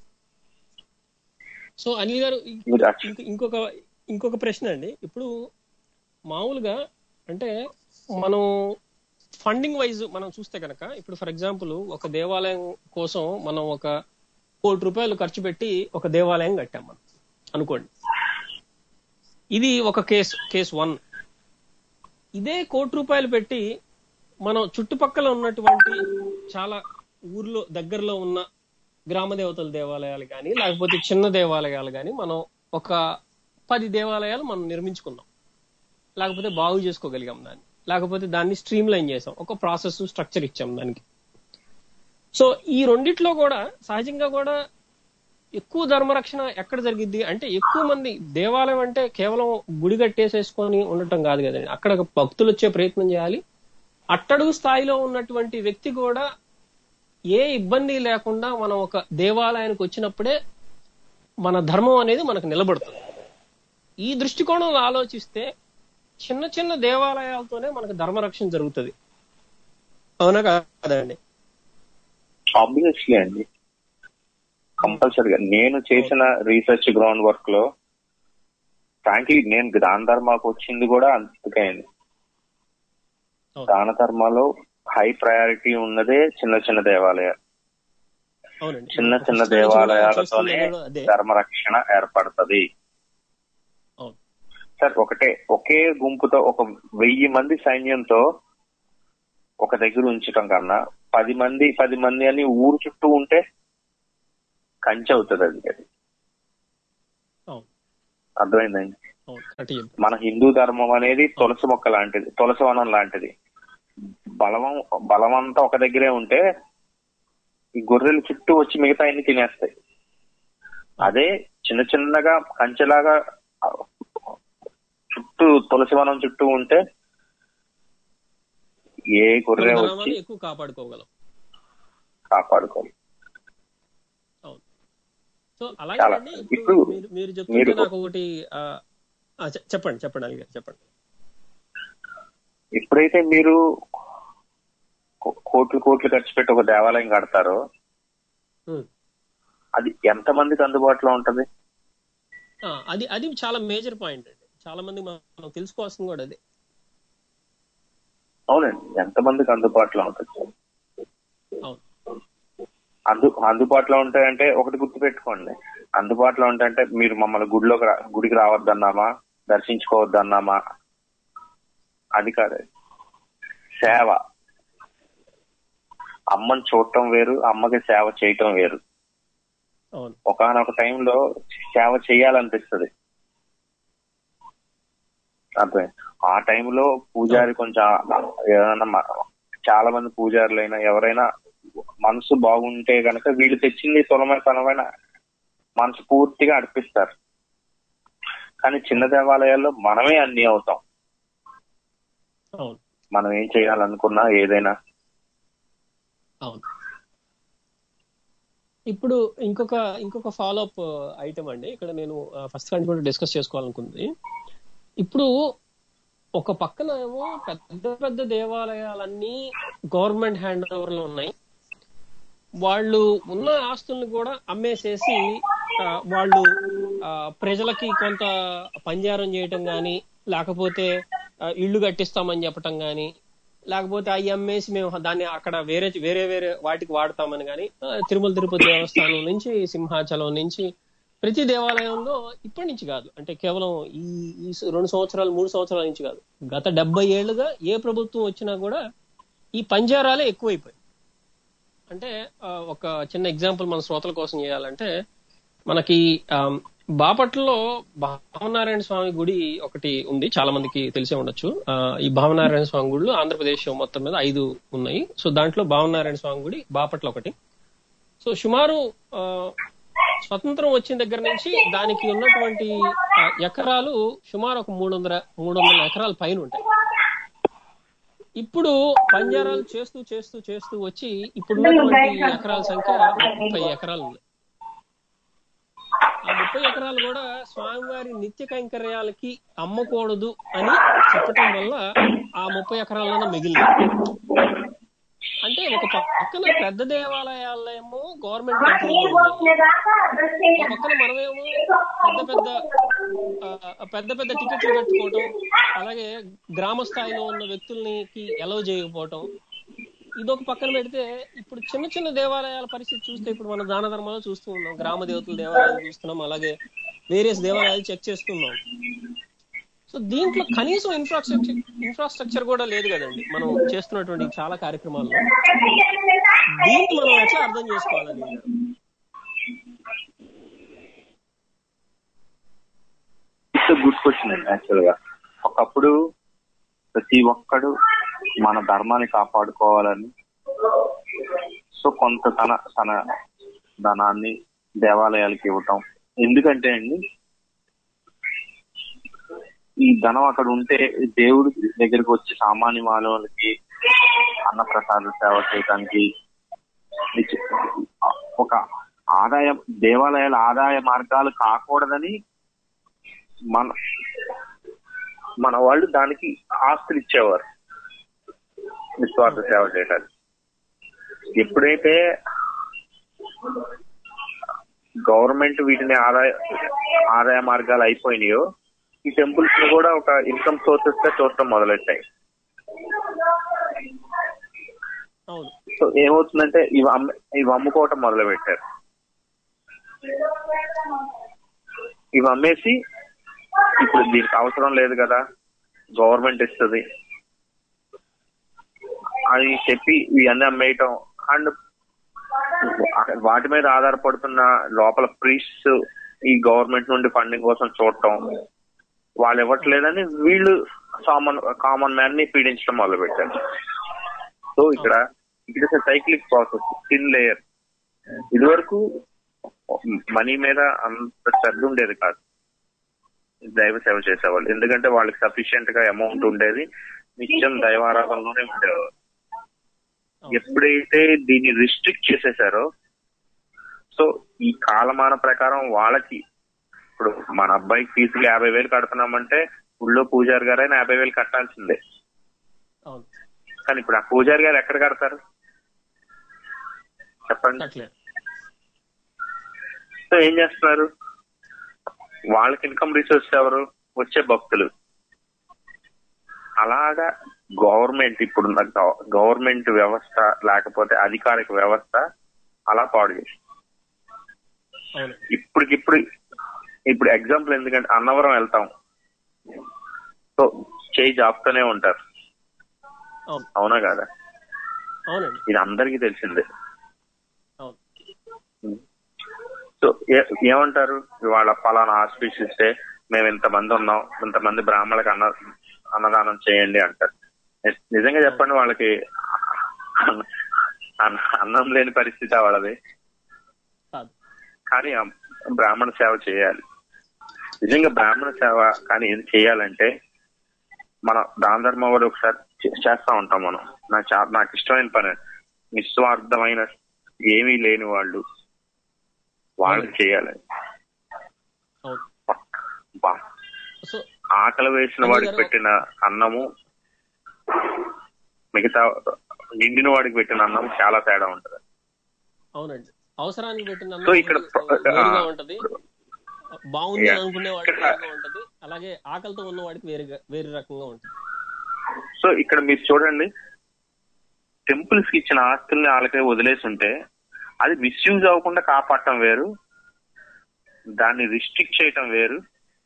B: సో అనిల్ గారు ఇ-
C: మీరు అచ్చ-
B: ఇంక- ఇంకొక ఇంకొక ప్రశ్న అండి ఇప్పుడు మామూలుగా అంటే మనం ఫండింగ్ వైజ్ మనం చూస్తే కనుక ఇప్పుడు ఫర్ ఎగ్జాంపుల్ ఒక దేవాలయం కోసం మనం ఒక కోటి రూపాయలు ఖర్చు పెట్టి ఒక దేవాలయం కట్టాం మనం అనుకోండి ఇది ఒక కేసు కేసు వన్ ఇదే కోటి రూపాయలు పెట్టి మనం చుట్టుపక్కల ఉన్నటువంటి చాలా ఊర్లో దగ్గరలో ఉన్న గ్రామ దేవతల దేవాలయాలు కానీ లేకపోతే చిన్న దేవాలయాలు కానీ మనం ఒక పది దేవాలయాలు మనం నిర్మించుకున్నాం లేకపోతే బాగు చేసుకోగలిగాం దాన్ని లేకపోతే దాన్ని స్ట్రీమ్ లైన్ చేసాం ఒక ప్రాసెస్ స్ట్రక్చర్ ఇచ్చాం దానికి సో ఈ రెండిట్లో కూడా సహజంగా కూడా ఎక్కువ ధర్మరక్షణ ఎక్కడ జరిగిద్ది అంటే ఎక్కువ మంది దేవాలయం అంటే కేవలం గుడి కట్టేసేసుకొని ఉండటం కాదు కదండి అక్కడ భక్తులు వచ్చే ప్రయత్నం చేయాలి అట్టడుగు స్థాయిలో ఉన్నటువంటి వ్యక్తి కూడా ఏ ఇబ్బంది లేకుండా మనం ఒక దేవాలయానికి వచ్చినప్పుడే మన ధర్మం అనేది మనకు నిలబడుతుంది ఈ దృష్టికోణంలో ఆలోచిస్తే చిన్న చిన్న దేవాలయాలతోనే మనకు ధర్మరక్షణ జరుగుతుంది అవునా కాదండి
C: ఆబ్వియస్లీ అండి కంపల్సరిగా నేను చేసిన రీసెర్చ్ గ్రౌండ్ వర్క్ లో ఫ్రాంక్లీ నేను దాన ధర్మాకు వచ్చింది కూడా అందుకే అండి
B: అవును.
C: దాన ధర్మాలో హై ప్రయారిటీ ఉన్నదే చిన్న చిన్న దేవాలయాలు
B: అవునండి
C: చిన్న చిన్న
B: చూస్తున్నది
C: దేవాలయాలతోనే
B: కూడా అదే
C: ధర్మరక్షణ ఏర్పడుతుంది
B: అవును
C: సార్ ఒకటే ఒకే గుంపుతో ఒక వెయ్యి మంది సైన్యంతో ఒక దగ్గర ఉంచటం కన్నా పది మంది పది మంది అని ఊరు చుట్టూ ఉంటే కంచె అవుతుంది అది అది
B: అవును
C: అర్థమైందండి
B: అవును కరెక్ట్ చెప్పారు
C: మన హిందూ ధర్మం అనేది తులసి మొక్క లాంటిది తులసి వనం లాంటిది బలవం బలమంతా ఒక దగ్గరే ఉంటే ఈ గొర్రెలు చుట్టూ వచ్చి మిగతా అన్ని తినేస్తాయి అదే చిన్న చిన్నగా కంచెలాగా ఆ, చుట్టూ తులసి వనం చుట్టూ ఉంటే ఏ గొర్రె
B: మన
C: వచ్చి
B: ధర్మాన్ని ఎక్కువ కాపాడుకోగలం
C: కాపాడుకోవాలి
B: అవును సో అలాగే
C: చాలా.
B: అండి
C: ఇప్పుడు
B: ఇప్పుడు మీరు మీరు చెప్తుంటే
C: మీరు-
B: నాకు ఒకటి ఆ, ఆ, చె- చెప్పండి చెప్పండి అలీ గారు చెప్పండి
C: ఎప్పుడైతే మీరు కో- కోట్లు కోట్లు ఖర్చు పెట్టి ఒక దేవాలయం కడతారో
B: ఉమ్.
C: అది ఎంత మందికి అందుబాటులో ఉంటది
B: ఆ, అది అది చాలా మేజర్ పాయింట్ అండి చాలా మంది మనం తెలుసుకోవాల్సింది కూడా అదే
C: అవునండి ఎంత మందికి అందుబాటులో ఉంటుంది
B: అవును
C: అందు అందుబాటులో ఉంటాయంటే ఒకటి గుర్తు పెట్టుకోండి అందుబాటులో ఉంటాయంటే మీరు మమ్మల్ని గుడిలోకి రా- గుడికి రావద్దన్నామా దర్శించుకోవద్దన్నామా అది కాదు సేవ అమ్మని చూడటం వేరు అమ్మకి సేవ చేయటం వేరు
B: అవును
C: ఒకనొక టైంలో సేవ చేయాలనిపిస్తుంది అర్థం ఆ టైంలో పూజారి కొంచెం ఏదైనా మ- చాలా మంది పూజారులైనా ఎవరైనా మనసు బాగుంటే గనక వీళ్ళు తెచ్చింది సులభమైన పనమైన మనసు పూర్తిగా అర్పిస్తారు కానీ చిన్న దేవాలయాల్లో మనమే అన్ని అవుతాం
B: అవును
C: మనం ఏం చేయాలనుకున్నా ఏదైనా
B: అవును ఇప్పుడు ఇంకొక ఇంకొక ఫాలో అప్ ఐటమ్ అండి ఇక్కడ నేను ఫస్ట్ కంటే కూడా డిస్కస్ చేసుకోవాలనుకుంది ఇప్పుడు ఒక పక్కన ఏమో పెద్ద పెద్ద దేవాలయాలన్నీ గవర్నమెంట్ హ్యాండ్ ఓవర్ లో ఉన్నాయి వాళ్ళు ఉన్న ఆస్తుల్ని కూడా అమ్మేసేసి ఆ, వాళ్ళు ఆ, ప్రజలకి కొంత పంజారం చేయటం గాని లేకపోతే ఆ, ఇళ్ళు కట్టిస్తామని చెప్పటం గాని లేకపోతే అవి అమ్మేసి మేము దాన్ని అక్కడ వేరే వేరే వేరే వాటికి వాడతామని కానీ తిరుమల తిరుపతి దేవస్థానం నుంచి సింహాచలం నుంచి ప్రతి దేవాలయంలో ఇప్పటి నుంచి కాదు అంటే కేవలం ఈ ఈ రెండు సంవత్సరాలు మూడు సంవత్సరాల నుంచి కాదు గత డెబ్బై ఏళ్లుగా ఏ ప్రభుత్వం వచ్చినా కూడా ఈ పంజారాలే ఎక్కువైపోయాయి అంటే ఆ, ఒక చిన్న ఎగ్జాంపుల్ మన శ్రోతల కోసం చేయాలంటే మనకి ఆ, బాపట్లలో భావనారాయణ స్వామి గుడి ఒకటి ఉంది చాలా మందికి తెలిసే ఉండొచ్చు ఆ, ఈ భావనారాయణ స్వామి గుళ్ళు ఆంధ్రప్రదేశ్ మొత్తం మీద ఐదు ఉన్నాయి సో దాంట్లో భావనారాయణ స్వామి గుడి బాపట్ల ఒకటి సో సుమారు ఆ, స్వతంత్రం వచ్చిన దగ్గర నుంచి దానికి ఉన్నటువంటి ఆ, ఎకరాలు సుమారు ఒక మూడు వందల మూడు వందల ఎకరాల పైన ఉంటాయి ఇప్పుడు పంజారాలు చేస్తూ చేస్తూ చేస్తూ వచ్చి ఇప్పుడు ఉన్నటువంటి ఎకరాల సంఖ్య ముప్పై ఎకరాలు ఉంది ఆ ముప్పై ఎకరాలు కూడా స్వామివారి నిత్య కైంకర్యాలకి అమ్మకూడదు అని చెప్పటం వల్ల ఆ ముప్పై ఎకరాలన్నా మిగిలింది అంటే ఒక పక్కన పెద్ద దేవాలయాలేమో గవర్నమెంట్ ఒక పక్కన మనమేమో పెద్ద పెద్ద ఆ, పెద్ద పెద్ద టికెట్లు కట్టుకోవటం అలాగే గ్రామ స్థాయిలో ఉన్న వ్యక్తుల్ని ఎలవ్ చేయకపోవటం ఇదొక పక్కన పెడితే ఇప్పుడు చిన్న చిన్న దేవాలయాల పరిస్థితి చూస్తే ఇప్పుడు మన దాన ధర్మాలు చూస్తూ ఉన్నాం గ్రామ దేవతల దేవాలయాలు చూస్తున్నాం అలాగే వేరియస్ దేవాలయాలు చెక్ చేస్తున్నాం సో దీంట్లో కనీసం ఇన్ఫ్రాస్ట్రక్చర్ ఇన్ఫ్రాస్ట్రక్చర్ కూడా లేదు కదండి మనం చేస్తున్నటువంటి చాలా కార్యక్రమాల్లో దీన్ని మనం ఎట్లా అర్థం చేసుకోవాలని గారు
C: ఇట్స్ గుడ్ క్వశ్చన్ అండి యాక్చువల్ గా ఒకప్పుడు ప్రతి ఒక్కడు మన ధర్మాన్ని కాపాడుకోవాలని సో కొంత తన తన ధనాన్ని దేవాలయాలకి ఇవ్వటం ఎందుకంటే అండి ఈ ధనం అక్కడ ఉంటే దేవుడి దగ్గరికి వచ్చి సామాన్య మానవులకి అన్నప్రసాద సేవ చేయడానికి ఇది ఒక ఆదాయం దేవాలయాల ఆదాయ మార్గాలు కాకూడదని మన మన వాళ్ళు దానికి ఆస్తులు ఇచ్చేవారు నిస్వార్థ సేవ చేయడానికి ఎప్పుడైతే గవర్నమెంట్ వీటిని ఆదాయ ఆదాయ మార్గాలు అయిపోయినాయో ఈ టెంపుల్స్ ని కూడా ఒక ఇన్కమ్ సోర్సెస్ గా చూడటం మొదలెట్టాయి
B: అవును
C: సో ఏమవుతుందంటే ఇవి అమ్మ ఇవి అమ్ముకోవటం మొదలు పెట్టారు ఇవి అమ్మేసి ఇప్పుడు దీనికి అవసరం లేదు కదా గవర్నమెంట్ ఇస్తుంది అని చెప్పి ఇవన్నీ అమ్మేయటం అండ్ వాటి మీద ఆధారపడుతున్న లోపల ప్రీస్ట్స్ ఈ గవర్నమెంట్ నుండి ఫండింగ్ కోసం చూడటం వాళ్ళు ఇవ్వట్లేదని వీళ్ళు కామన్ కామన్ మ్యాన్ ని పీడించడం మొదలు పెట్టారు సో ఇక్కడ it is cyclic process thin layer ఇది వరకు మనీ మీద అంత శ్రద్ధ ఉండేది కాదు దైవ సేవ చేసేవాళ్ళు ఎందుకంటే వాళ్ళకి సఫిషియెంట్ గా అమౌంట్ ఉండేది నిత్యం దైవారాధనలోనే ఉండేవారు ఎప్పుడైతే దీన్ని రిస్ట్రిక్ట్ చేసేసారో సో ఈ కాలమాన ప్రకారం వాళ్ళకి ఇప్పుడు మన అబ్బాయికి ఫీజులు యాభై వేలు కడుతున్నామంటే ఊళ్ళో పూజారి గారైనా యాభై వేలు కట్టాల్సిందే
B: అవును
C: కానీ ఇప్పుడు ఆ పూజారి గారు ఎక్కడ కడతారు చెప్పండి
B: కట్టలేదు
C: సో ఏం చేస్తున్నారు వాళ్ళకి ఇన్కమ్ రిసోర్స్ ఎవరు వచ్చే భక్తులు అలాగా గవర్నమెంట్ ఇప్పుడున్న గవర్నమెంట్ వ్యవస్థ లేకపోతే అధికారిక వ్యవస్థ అలా పాడు చేసి
B: అవును
C: ఇప్పటికిప్పుడు ఇప్పుడు ఎగ్జాంపుల్ ఎందుకంటే అన్నవరం వెళ్తాం సో చేయి జాపుతూనే ఉంటారు
B: అవును
C: అవునా కాదా
B: అవునండి
C: ఇది అందరికీ తెలిసిందే
B: అవును
C: సో ఏ- ఏమంటారు ఇవాళ పలానా ఆస్పీస్ ఇస్తే మేము ఇంతమంది ఉన్నాం ఇంతమంది బ్రాహ్మణులకు అన్న అన్నదానం చేయండి అంటారు ని- నిజంగా చెప్పండి వాళ్ళకి అన్న- అన్న- అన్నం లేని పరిస్థితి వాళ్ళది
B: కాదు
C: కానీ ఆ బ్రాహ్మణ సేవ చేయాలి నిజంగా బ్రాహ్మణ సేవ కానీ ఏం చేయాలంటే మన దాన ధర్మం కూడా ఒకసారి చే- చేస్తా ఉంటాం మనం నాకు చా- నాకు ఇష్టమైన పని నిస్వార్థమైన ఏమీ లేని వాళ్ళు వాళ్ళకి చేయాలి
B: అవును
C: బా
B: సో
C: ఆకలి వేసిన వాడికి పెట్టిన అన్నము మిగతా నిండిన వాడికి పెట్టిన అన్నం చాలా తేడా ఉంటది
B: అవునండి అవసరానికి పెట్టిన
C: సో ఇక్కడ ప్ర-
B: వేరుగా
C: ఆ,
B: ఉంటది బాగుంది
C: Yeah.
B: అనుకునే వాడికి
C: ఇక్కడ-
B: వేరుగా ఉంటది అలాగే ఆకలితో ఉన్న వాడికి వేరుగా వేరే రకంగా ఉంటుంది
C: సో ఇక్కడ మీరు చూడండి టెంపుల్స్ కి ఇచ్చిన ఆస్తుల్ని వాళ్ళకే వదిలేసి ఉంటే అది మిస్యూజ్ అవ్వకుండా కాపాడటం వేరు దాన్ని రిస్ట్రిక్ట్ చేయటం వేరు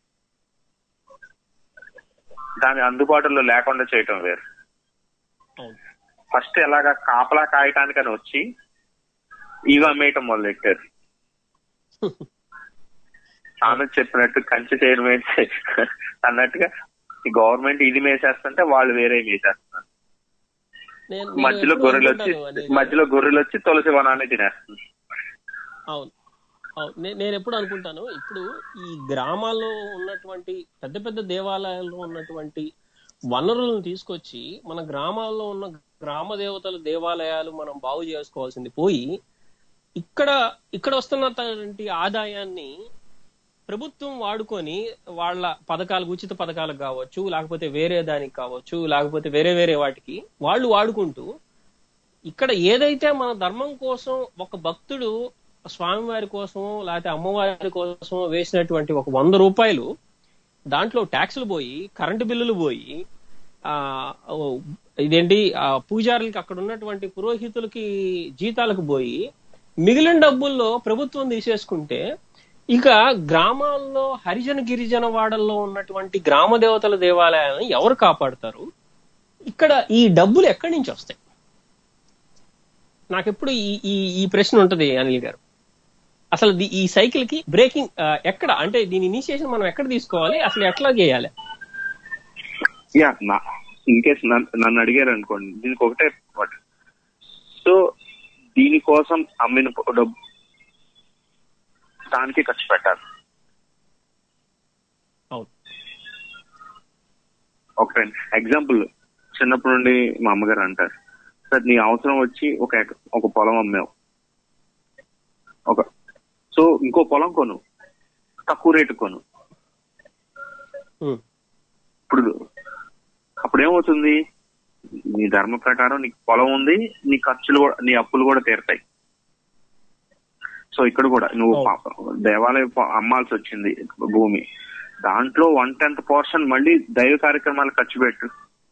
C: దాన్ని అందుబాటులో లేకుండా చేయటం వేరు
B: అవును
C: ఫస్ట్ ఎలాగా కాపలా కాయటానికని వచ్చి ఇవి అమ్మేయటం మొదలెట్టారు ఆమె చెప్పినట్టు కంచె చేయడం ఏంటి అన్నట్టుగా ఈ గవర్నమెంట్ ఇది మేసేస్తుంటే వాళ్ళు వేరే మేసేస్తున్నారు
B: నేను నేను
C: మధ్యలో
B: ఎప్పుడూ
C: గొర్రెలు వచ్చి
B: అనుకుంటాను అది-
C: మధ్యలో గొర్రెలు వచ్చి తులసి వనాన్ని తినేస్తుంది
B: అవును అవును నే- నేను ఎప్పుడు అనుకుంటాను ఇప్పుడు ఈ గ్రామాల్లో ఉన్నటువంటి పెద్ద పెద్ద దేవాలయాల్లో ఉన్నటువంటి వనరులను తీసుకొచ్చి మన గ్రామాల్లో ఉన్న గ్రామ దేవతల దేవాలయాలు మనం బాగు చేసుకోవాల్సింది పోయి ఇక్కడ ఇక్కడ వస్తున్నటువంటి ఆదాయాన్ని ప్రభుత్వం వాడుకొని వాళ్ళ పథకాలకు ఉచిత పథకాలకు కావచ్చు లేకపోతే వేరే దానికి కావచ్చు లేకపోతే వేరే వేరే వాటికి వాళ్ళు వాడుకుంటూ ఇక్కడ ఏదైతే మన ధర్మం కోసం ఒక భక్తుడు స్వామివారి కోసమో లేకపోతే అమ్మవారి కోసమో వేసినటువంటి ఒక వంద రూపాయలు దాంట్లో ట్యాక్సులు పోయి కరెంటు బిల్లులు పోయి ఆ ఓ, ఇదేంటి ఆ పూజారులకి అక్కడ ఉన్నటువంటి పురోహితులకి జీతాలకు పోయి మిగిలిన డబ్బుల్లో ప్రభుత్వం తీసేసుకుంటే ఇక గ్రామాల్లో హరిజన గిరిజన వాడల్లో ఉన్నటువంటి గ్రామ దేవతల దేవాలయాలను ఎవరు కాపాడుతారు ఇక్కడ ఈ డబ్బులు ఎక్కడి నుంచి వస్తాయి నాకెప్పుడు ఈ ఈ ఈ ప్రశ్న ఉంటది అనిల్ గారు అసలు ది- ఈ సైకిల్ కి బ్రేకింగ్ ఎక్కడ అంటే దీని ఇనిషియేషన్ మనం ఎక్కడ తీసుకోవాలి అసలు ఎట్లా చేయాలి
C: యా నా ఇన్ కేస్ నన్ను అడిగారు అనుకోండి దీనికి ఒకటే మాట సో దీనికోసం అమ్మిన ప- డబ్బు దానికి ఖర్చు పెట్టాలి
B: అవును
C: ఒక ఎగ్జాంపుల్ చిన్నప్పటి నుండి మా అమ్మగారు అంటారు సార్ నీ అవసరం వచ్చి ఒక ఎక- ఒక పొలం అమ్మావు ఒక సో ఇంకో పొలం కొను తక్కువ రేటు కొను
B: ఉమ్,
C: ఇప్పుడు అప్పుడు ఏమవుతుంది నీ ధర్మ ప్రకారం నీకు పొలం ఉంది నీ ఖర్చులు కూడా నీ అప్పులు కూడా తీరుతాయి సో ఇక్కడ కూడా నువ్వు
B: అవును.
C: పా- దేవాలయం ప- అమ్మాల్సి వచ్చింది భూమి దాంట్లో వన్ టెన్త్ పర్సెంట్ మళ్ళీ దైవ కార్యక్రమాలు ఖర్చు పెట్టు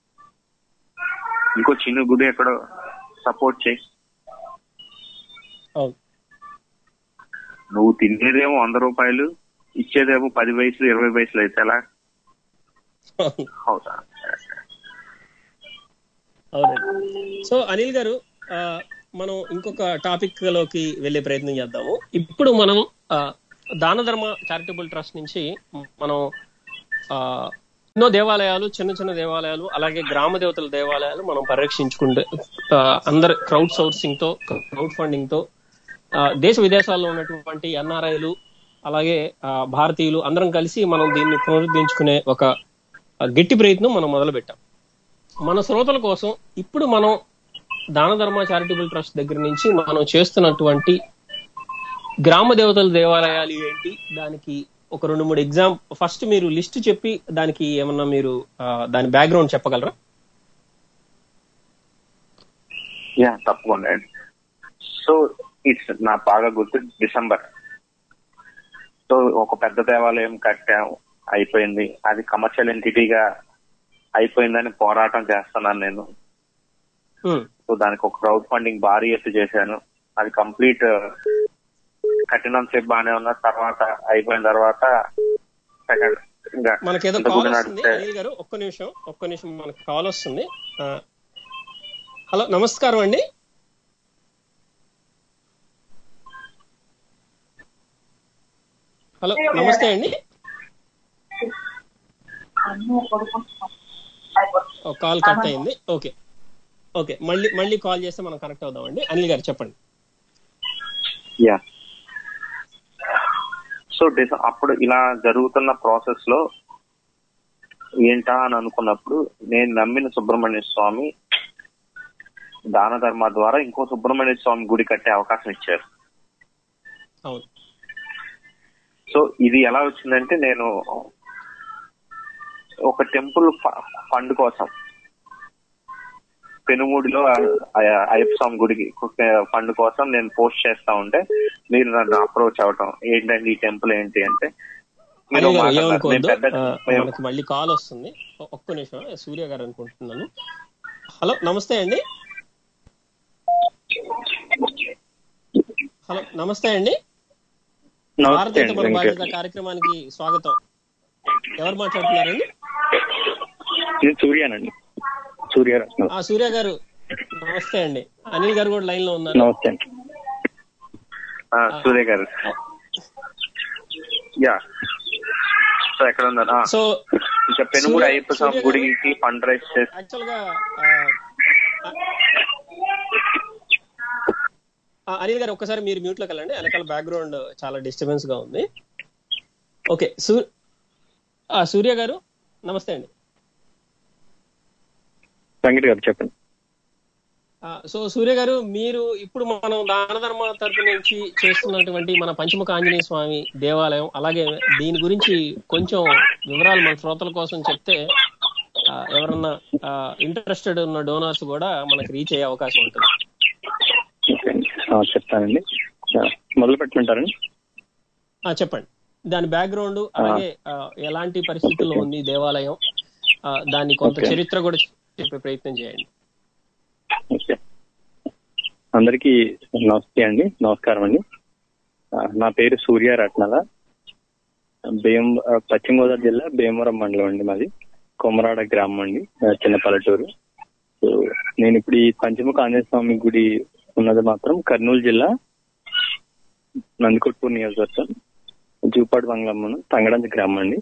C: ఇంకో చిన్న గుడి ఎక్కడో సపోర్ట్ చేయి
B: అవును
C: నువ్వు తినేదేమో వంద రూపాయలు ఇచ్చేదేమో పది వయసులు ఇరవై వయసులు అయితే ఎలా
B: అవును.
C: అవుతా
B: అవునండి సో అనిల్ గారు ఆ, మనం ఇంకొక టాపిక్ లోకి వెళ్ళే ప్రయత్నం చేద్దాము ఇప్పుడు మనం ఆ, దాన ధర్మ చారిటబుల్ ట్రస్ట్ నుంచి మనం ఆ, ఎన్నో దేవాలయాలు చిన్న చిన్న దేవాలయాలు అలాగే గ్రామ దేవతల దేవాలయాలు మనం పరిరక్షించుకుంటే ఆ, అందరు క్రౌడ్ సోర్సింగ్ తో క్రౌడ్ ఫండింగ్ తో ఆ, దేశ విదేశాల్లో ఉన్నటువంటి ఎన్ఆర్ఐలు అలాగే ఆ, భారతీయులు అందరం కలిసి మనం దీన్ని పునరుద్ధరించుకునే ఒక ఆ, గట్టి ప్రయత్నం మనం మొదలు పెట్టాం మన శ్రోతల కోసం ఇప్పుడు మనం దాన ధర్మ చారిటబుల్ ట్రస్ట్ దగ్గర నుంచి మనం చేస్తున్నటువంటి గ్రామ దేవతల దేవాలయాలు ఏంటి దానికి ఒక రెండు మూడు ఎగ్జామ్ ఫస్ట్ మీరు లిస్ట్ చెప్పి దానికి ఏమన్నా మీరు ఆ, దాని బ్యాక్గ్రౌండ్ చెప్పగలరా
C: యా తప్పకుండా సో ఇట్స్ నా బాగా గుర్తు డిసెంబర్ సో ఒక పెద్ద దేవాలయం కట్టాం అయిపోయింది అది కమర్షియల్ ఎంటిటీగా అయిపోయిందని పోరాటం చేస్తున్నాను నేను
B: ఉమ్,
C: సో దానికి ఒక క్రౌడ్ ఫండింగ్ భారీ ఎత్తు చేశాను అది కంప్లీట్ కట్టినంత సేపు బాగానే ఉన్న తర్వాత అయిపోయిన తర్వాత సెకండ్ ఇంకా
B: మనకేదో
C: ఇంత
B: కాల్
C: గుడి
B: వస్తుంది
C: నడిస్తే
B: అనిల్ గారు ఒక్క నిమిషం ఒక్క నిమిషం మనకు కాల్ వస్తుంది ఆ, హలో నమస్కారం అండి హలో నమస్తే అండి ఓ, కాల్ కట్ అయింది ఓకే ఓకే మళ్ళీ మళ్ళీ కాల్ చేస్తే మనం కనెక్ట్ అవుదామండి అనిల్ గారు చెప్పండి
C: యా సో డిస- అప్పుడు ఇలా జరుగుతున్న ప్రాసెస్ లో ఏంటా అని అనుకున్నప్పుడు నేను నమ్మిన సుబ్రహ్మణ్య స్వామి దాన ధర్మ ద్వారా ఇంకో సుబ్రహ్మణ్య స్వామి గుడి కట్టే అవకాశం ఇచ్చారు
B: అవును
C: సో ఇది ఎలా వచ్చిందంటే నేను ఒక టెంపుల్ ఫ- ఫండ్ కోసం పెనుమూడిలో అయ్య- అయ్యప్ప స్వామి గుడికి ఫండ్ కోసం నేను పోస్ట్ చేస్తా ఉంటే మీరు నన్ను అప్రోచ్ అవటం ఏంటండి ఈ టెంపుల్ ఏంటి అంటే మీరు
B: అనిల్ గారు
C: మాట్లాడారు.
B: ఏమనుకోవద్దు
C: నేను పెద్ద
B: ఆ,
C: మేము-
B: మనకి మళ్ళీ కాల్ వస్తుంది ఒ- ఒక్క నిమిషం సూర్య గారు అనుకుంటున్నాను హలో నమస్తే అండి హలో నమస్తే అండి
D: నమస్తే
B: భారతీయ
D: అండి
B: మన
D: వెంకట్
B: బాధ్యత కార్యక్రమానికి స్వాగతం ఎవరు మాట్లాడుతున్నారండి
D: నేను సూర్యానండి సూర్యరత్నం
B: ఆ సూర్య గారు నమస్తే అండి అనిల్ గారు కూడా లైన్ లో ఉన్నారు
D: నమస్తే అండి
C: ఆ, సూర్య గారు యా సో ఎక్కడ ఉన్నారు ఆ,
B: సో
C: ఇంకా పెనుమూడి
B: సూర్య-
C: అయ్యప్ప స్వామి
B: సూర్య గారు-
C: గుడికి ఫండ్ రైజ్ చేసి
B: యాక్చువల్ గా ఆ, ఆ, అనిల్ గారు ఒక్కసారి మీరు మ్యూట్ లోకి వెళ్ళండి వెనకాల బ్యాక్గ్రౌండ్ చాలా డిస్టర్బెన్స్ గా ఉంది ఓకే సూ ఆ, సూర్య గారు నమస్తే అండి
D: వెంకట్ గారు చెప్పండి
B: ఆ, సో సూర్య గారు మీరు ఇప్పుడు మనం దాన ధర్మ తరపు నుంచి చేస్తున్నటువంటి మన పంచముఖ ఆంజనేయ స్వామి దేవాలయం అలాగే దీని గురించి కొంచెం వివరాలు మన శ్రోతల కోసం చెప్తే ఆ, ఎవరన్నా ఇంట్రెస్టెడ్ ఉన్న డోనర్స్ కూడా మనకి రీచ్ అయ్యే అవకాశం ఉంటుంది
D: ఓకే అండి ఆ, చెప్తానండి ఆ, మొదలు పెట్టమంటారండి
B: ఆ, చెప్పండి దాని బ్యాక్గ్రౌండ్ అలాగే ఆ, ఎలాంటి పరిస్థితుల్లో ఉంది ఈ దేవాలయం ఆ, దాని కొంత
D: Okay.
B: చరిత్ర కూడా చెప్పే ప్రయత్నం చేయండి
D: ఓకే అందరికీ నమస్తే అండి నమస్కారం అండి ఆ, నా పేరు సూర్య రత్నాల భీం ఆ, పశ్చిమ గోదావరి జిల్లా భీమవరం మండలం అండి మాది కొమరాడ గ్రామం అండి ఆ, చిన్న పల్లెటూరు సో నేను ఇప్పుడు ఈ పంచముఖ ఆంజనేయ స్వామి గుడి ఉన్నది మాత్రం కర్నూలు జిల్లా నందికొట్పూర్ నియోజకవర్గం జూపాడు మంగళమ్మ తంగడంజ గ్రామం అండి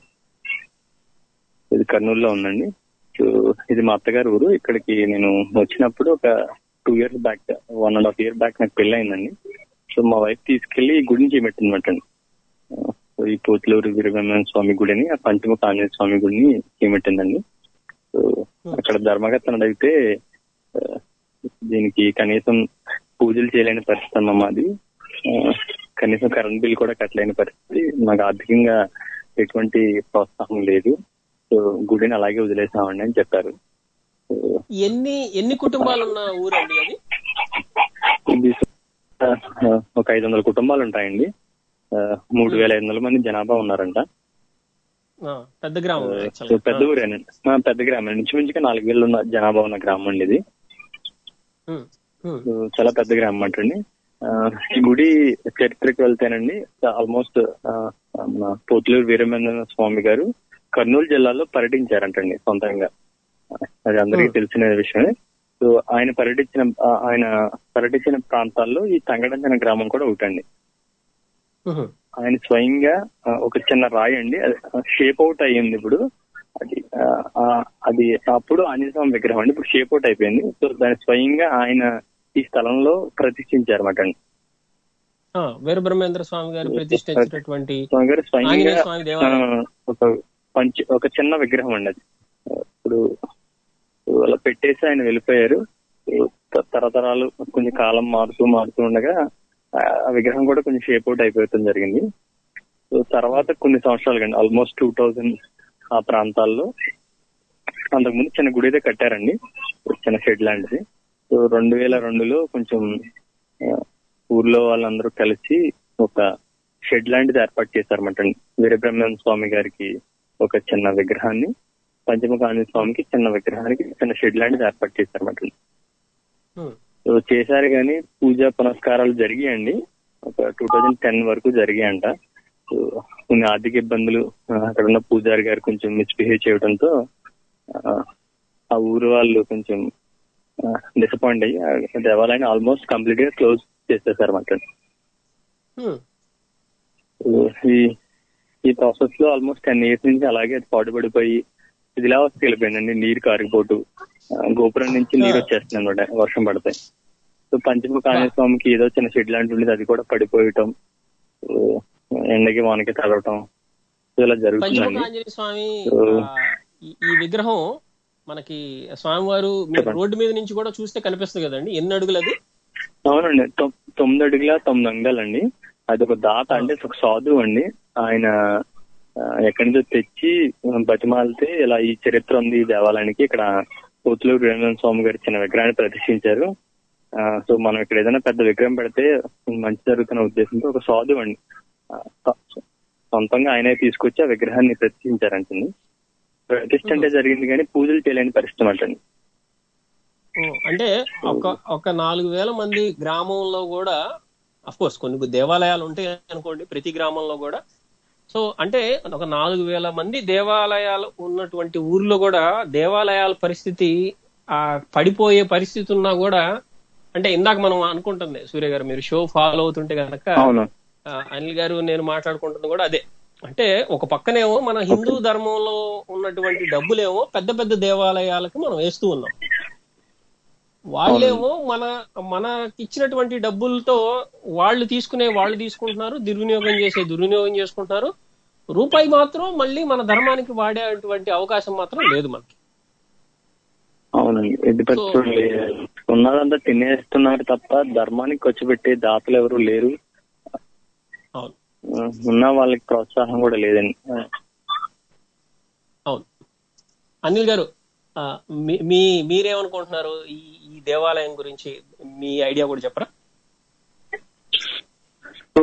D: ఇది కర్నూలులో ఉందండి సో ఇది మా అత్తగారి ఊరు ఇక్కడికి నేను వచ్చినప్పుడు ఒక two years back one and half year back నాకు పెళ్లి అయిందండి సో మా వైఫ్ తీసుకెళ్లి ఈ గుడిని చేమెట్టిందన్నమాట అండి ఆ, సో ఈ పోతులూరు వీరబ్రహ్మణ్య స్వామి గుడిని ఆ పంచముఖ ఆంజనేయ స్వామి గుడిని చేమెట్టిందండి సో అక్కడ ధర్మకర్తను అడిగితే ఆ, దీనికి కనీసం పూజలు చేయలేని పరిస్థితి అమ్మ మాది ఆ, కనీసం కరెంట్ బిల్ కూడా కట్టలేని పరిస్థితి మాకు ఆర్థికంగా ఎటువంటి ప్రోత్సాహం లేదు సో గుడిని అలాగే వదిలేసామండి అని చెప్పారు సో
B: ఎన్ని ఎన్ని కుటుంబాలు ఉన్న ఊరండి అది
D: ఇది ఆ, ఒక ఐదు వందల కుటుంబాలు ఉంటాయండి ఆ, మూడు వేల ఐదు వందల మంది జనాభా ఉన్నారంట
B: ఆ, పెద్ద గ్రామం
D: సో
B: యాక్చువల్గా.
D: పెద్ద ఊరేనండి ఆ, పెద్ద గ్రామం ఇంచుమించుగా నాలుగు వేలు ఉన్న జనాభా ఉన్న గ్రామం అండి ఇది
B: ఉమ్, ఉమ్,
D: సో చాలా పెద్ద గ్రామం అంటండి ఆ, ఈ గుడి చరిత్రకి వెళ్తేనండి ఆల్మోస్ట్ మన పోతులూరు వీరమేంద్ర స్వామి గారు కర్నూలు జిల్లాలో పర్యటించారంటండి సొంతంగా అది అందరికీ తెలిసిన విషయమే సో ఆయన పర్యటించిన ఆ, ఆయన పర్యటించిన ప్రాంతాల్లో ఈ తంగడంజన గ్రామం కూడా ఒకటండి
B: ఉమ్,
D: ఆయన స్వయంగా ఆ, ఒక చిన్న రాయి అండి షేప్ అవుట్ అయ్యింది ఇప్పుడు అది ఆ, ఆ, అది అప్పుడు ఆంజనేయ స్వామి విగ్రహం అండి ఇప్పుడు షేప్ అవుట్ అయిపోయింది సో దాన్ని స్వయంగా ఆయన ఈ స్థలంలో ప్రతిష్ఠించారు అన్నమాట అండి
B: ఆ, వీరబ్రహ్మేంద్ర స్వామి గారు ప్రతిష్ఠించినటువంటి
D: స్వామి గారు స్వయంగా
B: ఆంజనేయ స్వామి దేవాలయం.
D: ఆ, ఒక పంచ ఒక చిన్న విగ్రహం అండి అది ఇప్పుడు అలా పెట్టేసి ఆయన వెళ్ళిపోయారు త- తరతరాలు కొంచెం కాలం మారుతూ మారుతూ ఉండగా ఆ విగ్రహం కూడా కొంచెం షేప్ అవుట్ అయిపోవడం జరిగింది సో తర్వాత కొన్ని సంవత్సరాలు కండి ఆల్మోస్ట్ టూ థౌజండ్ ఆ ప్రాంతాల్లో అంతకుముందు చిన్న గుడి అయితే కట్టారండి చిన్న షెడ్ లాంటిది సో రెండు వేల రెండులో కొంచెం ఆ, ఊర్లో వాళ్ళందరూ కలిసి ఒక షెడ్ లాంటిది ఏర్పాటు చేశారన్నమాట వీరబ్రహ్మణ్య స్వామి గారికి ఒక చిన్న విగ్రహాన్ని పంచముఖ ఆంజనేయ స్వామికి చిన్న విగ్రహానికి చిన్న షెడ్ లాంటిది ఏర్పాటు చేశారన్నమాట
B: ఉమ్,
D: సో చేశారు కానీ పూజ పునస్కారాలు జరిగాయండి ఒక టూ థౌజండ్ టెన్ వరకు జరిగాయంట సో కొన్ని ఆర్థిక ఇబ్బందులు ఆ, అక్కడ ఉన్న పూజారి గారు కొంచెం మిస్బిహేవ్ చేయడంతో ఆ, ఆ ఊరు వాళ్ళు కొంచెం డిసప్పాయింట్ అయ్యి ఆ దేవాలయాన్ని ఆల్మోస్ట్ కంప్లీట్ గా క్లోజ్ చేసేసారు అన్నమాట
B: ఉమ్,
D: ఈ ఈ ప్రాసెస్ లో ఆల్మోస్ట్ టెన్ ఇయర్స్ నుంచి అలాగే అది పాటుపడిపోయి ఇదిలా వస్తే వెళ్ళిపోయిందండి నీరు కారిపోటు ఆ, గోపురం నుంచి నీరు వచ్చేస్తుంది అనమాట వర్షం పడతాయి సో పంచముఖ ఆంజనేయ స్వామికి ఏదో చిన్న షెడ్ లాంటి ఉండేది అది కూడా పడిపోయటం సో, ఎండకి వానకి తడవటం సో ఇలా
B: పంచముఖ
D: జరుగుతుందండి
B: ఆంజనేయ స్వామి
D: ఓ.
B: ఆ, ఈ- ఈ విగ్రహం మనకి స్వామివారు మీరు రోడ్డు మీద నుంచి కూడా చూస్తే కనిపిస్తుంది కదండి ఎన్ని అడుగులు అది
D: అవునండి తొమ్- తొమ్మిది అడుగుల తొమ్మిది అంగాలండి అది ఒక దాత అంటే ఒక సాధువు అండి ఆయన ఆ, ఎక్కడి నుంచో తెచ్చి బతిమాలితే ఇలా ఈ చరిత్ర ఉంది ఈ దేవాలయానికి ఇక్కడ పోతులూరు వీరేంద్ర స్వామి గారి చిన్న విగ్రహాన్ని ప్రతిష్ఠించారు ఆ, సో మనం ఇక్కడ ఏదైనా పెద్ద విగ్రహం పెడితే మంచి జరుగుతున్న ఉద్దేశంతో ఒక సాధువు అండి ఆ, సొ- సొంతంగా ఆయనే తీసుకొచ్చి ఆ విగ్రహాన్ని ప్రతిష్ఠించారంటండి ప్రతిష్ఠ అంటే జరిగింది కానీ పూజలు చేయలేని పరిస్థితి అంటండి
B: ఓ, అంటే ఒక ఒక నాలుగు వేల మంది గ్రామంలో కూడా అఫ్ కోర్స్ కొన్ని దేవాలయాలు ఉంటాయి అనుకోండి ప్రతి గ్రామంలో కూడా సో అంటే ఒక నాలుగు వేల మంది దేవాలయాలు ఉన్నటువంటి ఊర్లో కూడా దేవాలయాల పరిస్థితి ఆ పడిపోయే పరిస్థితి ఉన్నా కూడా అంటే ఇందాక మనం అనుకుంటుంది సూర్య గారు మీరు షో ఫాలో అవుతుంటే గనక
D: అవును
B: ఆ, అనిల్ గారు నేను మాట్లాడుకుంటుంది కూడా అదే అంటే ఒక పక్కనేమో మన హిందూ ధర్మంలో ఉన్నటువంటి డబ్బులేమో పెద్ద పెద్ద దేవాలయాలకు మనం వేస్తూ ఉన్నాం వాళ్ళేమో మన మనకి ఇచ్చినటువంటి డబ్బులతో వాళ్ళు తీసుకునే వాళ్ళు తీసుకుంటున్నారు దుర్వినియోగం చేసే దుర్వినియోగం చేసుకుంటున్నారు రూపాయి మాత్రం మళ్ళీ మన ధర్మానికి వాడేటువంటి అవకాశం మాత్రం లేదు మనకి
D: అవునండి ఎడ్డి పరిస్థితులు లేవు. ఉన్నదంతా తినేస్తున్నారు తప్ప ధర్మానికి ఖర్చు పెట్టే దాతలు ఎవరు లేరు
B: అవును
D: ఆ, ఉన్న వాళ్ళకి ప్రోత్సాహం కూడా లేదండి ఆ,
B: అవును అనిల్ గారు ఆ, మీ- మీ మీరేమనుకుంటున్నారు ఈ ఈ దేవాలయం గురించి మీ ఐడియా కూడా చెప్పరా
C: సో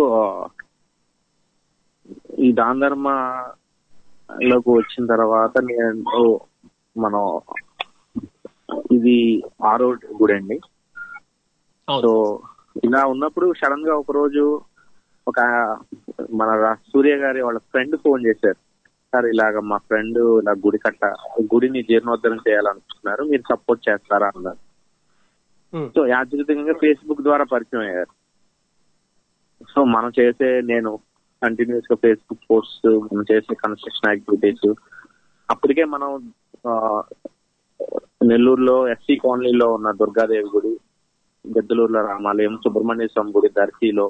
C: ఈ దాన ధర్మలోకి వచ్చిన తర్వాత నేను ఓ, మనం ఇది ఆరో గుడి అండి
B: అవును
C: సో ఇలా ఉన్నప్పుడు సడన్ గా ఒక రోజు ఒక మన రా- సూర్య గారి వాళ్ళ ఫ్రెండ్ ఫోన్ చేశారు సార్ ఇలాగ మా ఫ్రెండ్ ఇలా గుడి కట్ట గుడిని జీర్ణోద్ధరణ చేయాలనుకుంటున్నారు మీరు సపోర్ట్ చేస్తారా అన్నారు
B: ఉమ్,
C: సో యాదృతికంగా ఫేస్బుక్ ద్వారా పరిచయం అయ్యారు సో మనం చేసే నేను కంటిన్యూస్ గా ఫేస్బుక్ పోస్ట్ మనం చేసే కన్స్ట్రక్షన్ యాక్టివిటీస్ అప్పటికే మనం ఆ, నెల్లూరులో ఎస్సీ కాలనీలో ఉన్న దుర్గాదేవి గుడి గద్దలూరులో రామాలయం సుబ్రహ్మణ్య స్వామి గుడి దర్శిలో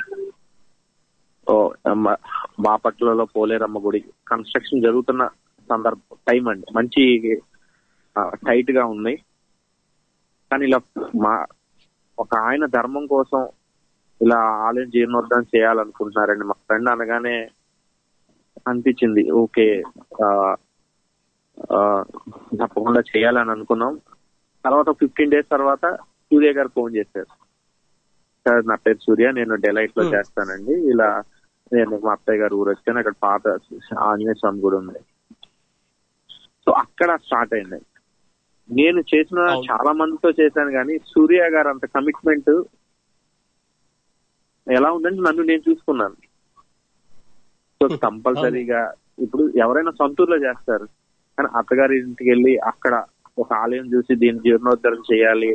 C: ఓ, అమ్మ- బాపట్లలో పోలేరమ్మ గుడి కన్స్ట్రక్షన్ జరుగుతున్న సందర్భం టైం అండి మంచి టైట్ గా ఉన్నాయి కానీ ఇలా మా ఒక ఆయన ధర్మం కోసం ఇలా ఆలయం జీర్ణోద్ధరణ చేయాలనుకుంటున్నారండి మా ఫ్రెండ్ అనగానే అనిపించింది ఓకే ఆ, ఆ, తప్పకుండా చేయాలని అనుకున్నాం తర్వాత ఫిఫ్టీన్ డేస్ తర్వాత సూర్య గారు ఫోన్ చేశారు సార్ నా పేరు సూర్య నేను డెలైట్ లో
B: Hmm.
C: చేస్తానండి ఇలా నేను మా అత్తయ్య గారు ఊరు వచ్చాను అక్కడ పాత ఆంజనేయ స్వామి గుడి ఉంది సో అక్కడ స్టార్ట్ అయింది నేను చేసిన
B: అవును.
C: చాలా మందితో చేశాను కానీ సూర్య గారు అంత కమిట్మెంట్ ఎలా ఉందంటే నన్ను నేను చూసుకున్నాను సో కంపల్సరీగా ఇప్పుడు ఎవరైనా సొంతూరులో చేస్తారు కానీ అత్తగారి ఇంటికి వెళ్ళి అక్కడ ఒక ఆలయం చూసి దీన్ని జీర్ణోద్ధరణ చేయాలి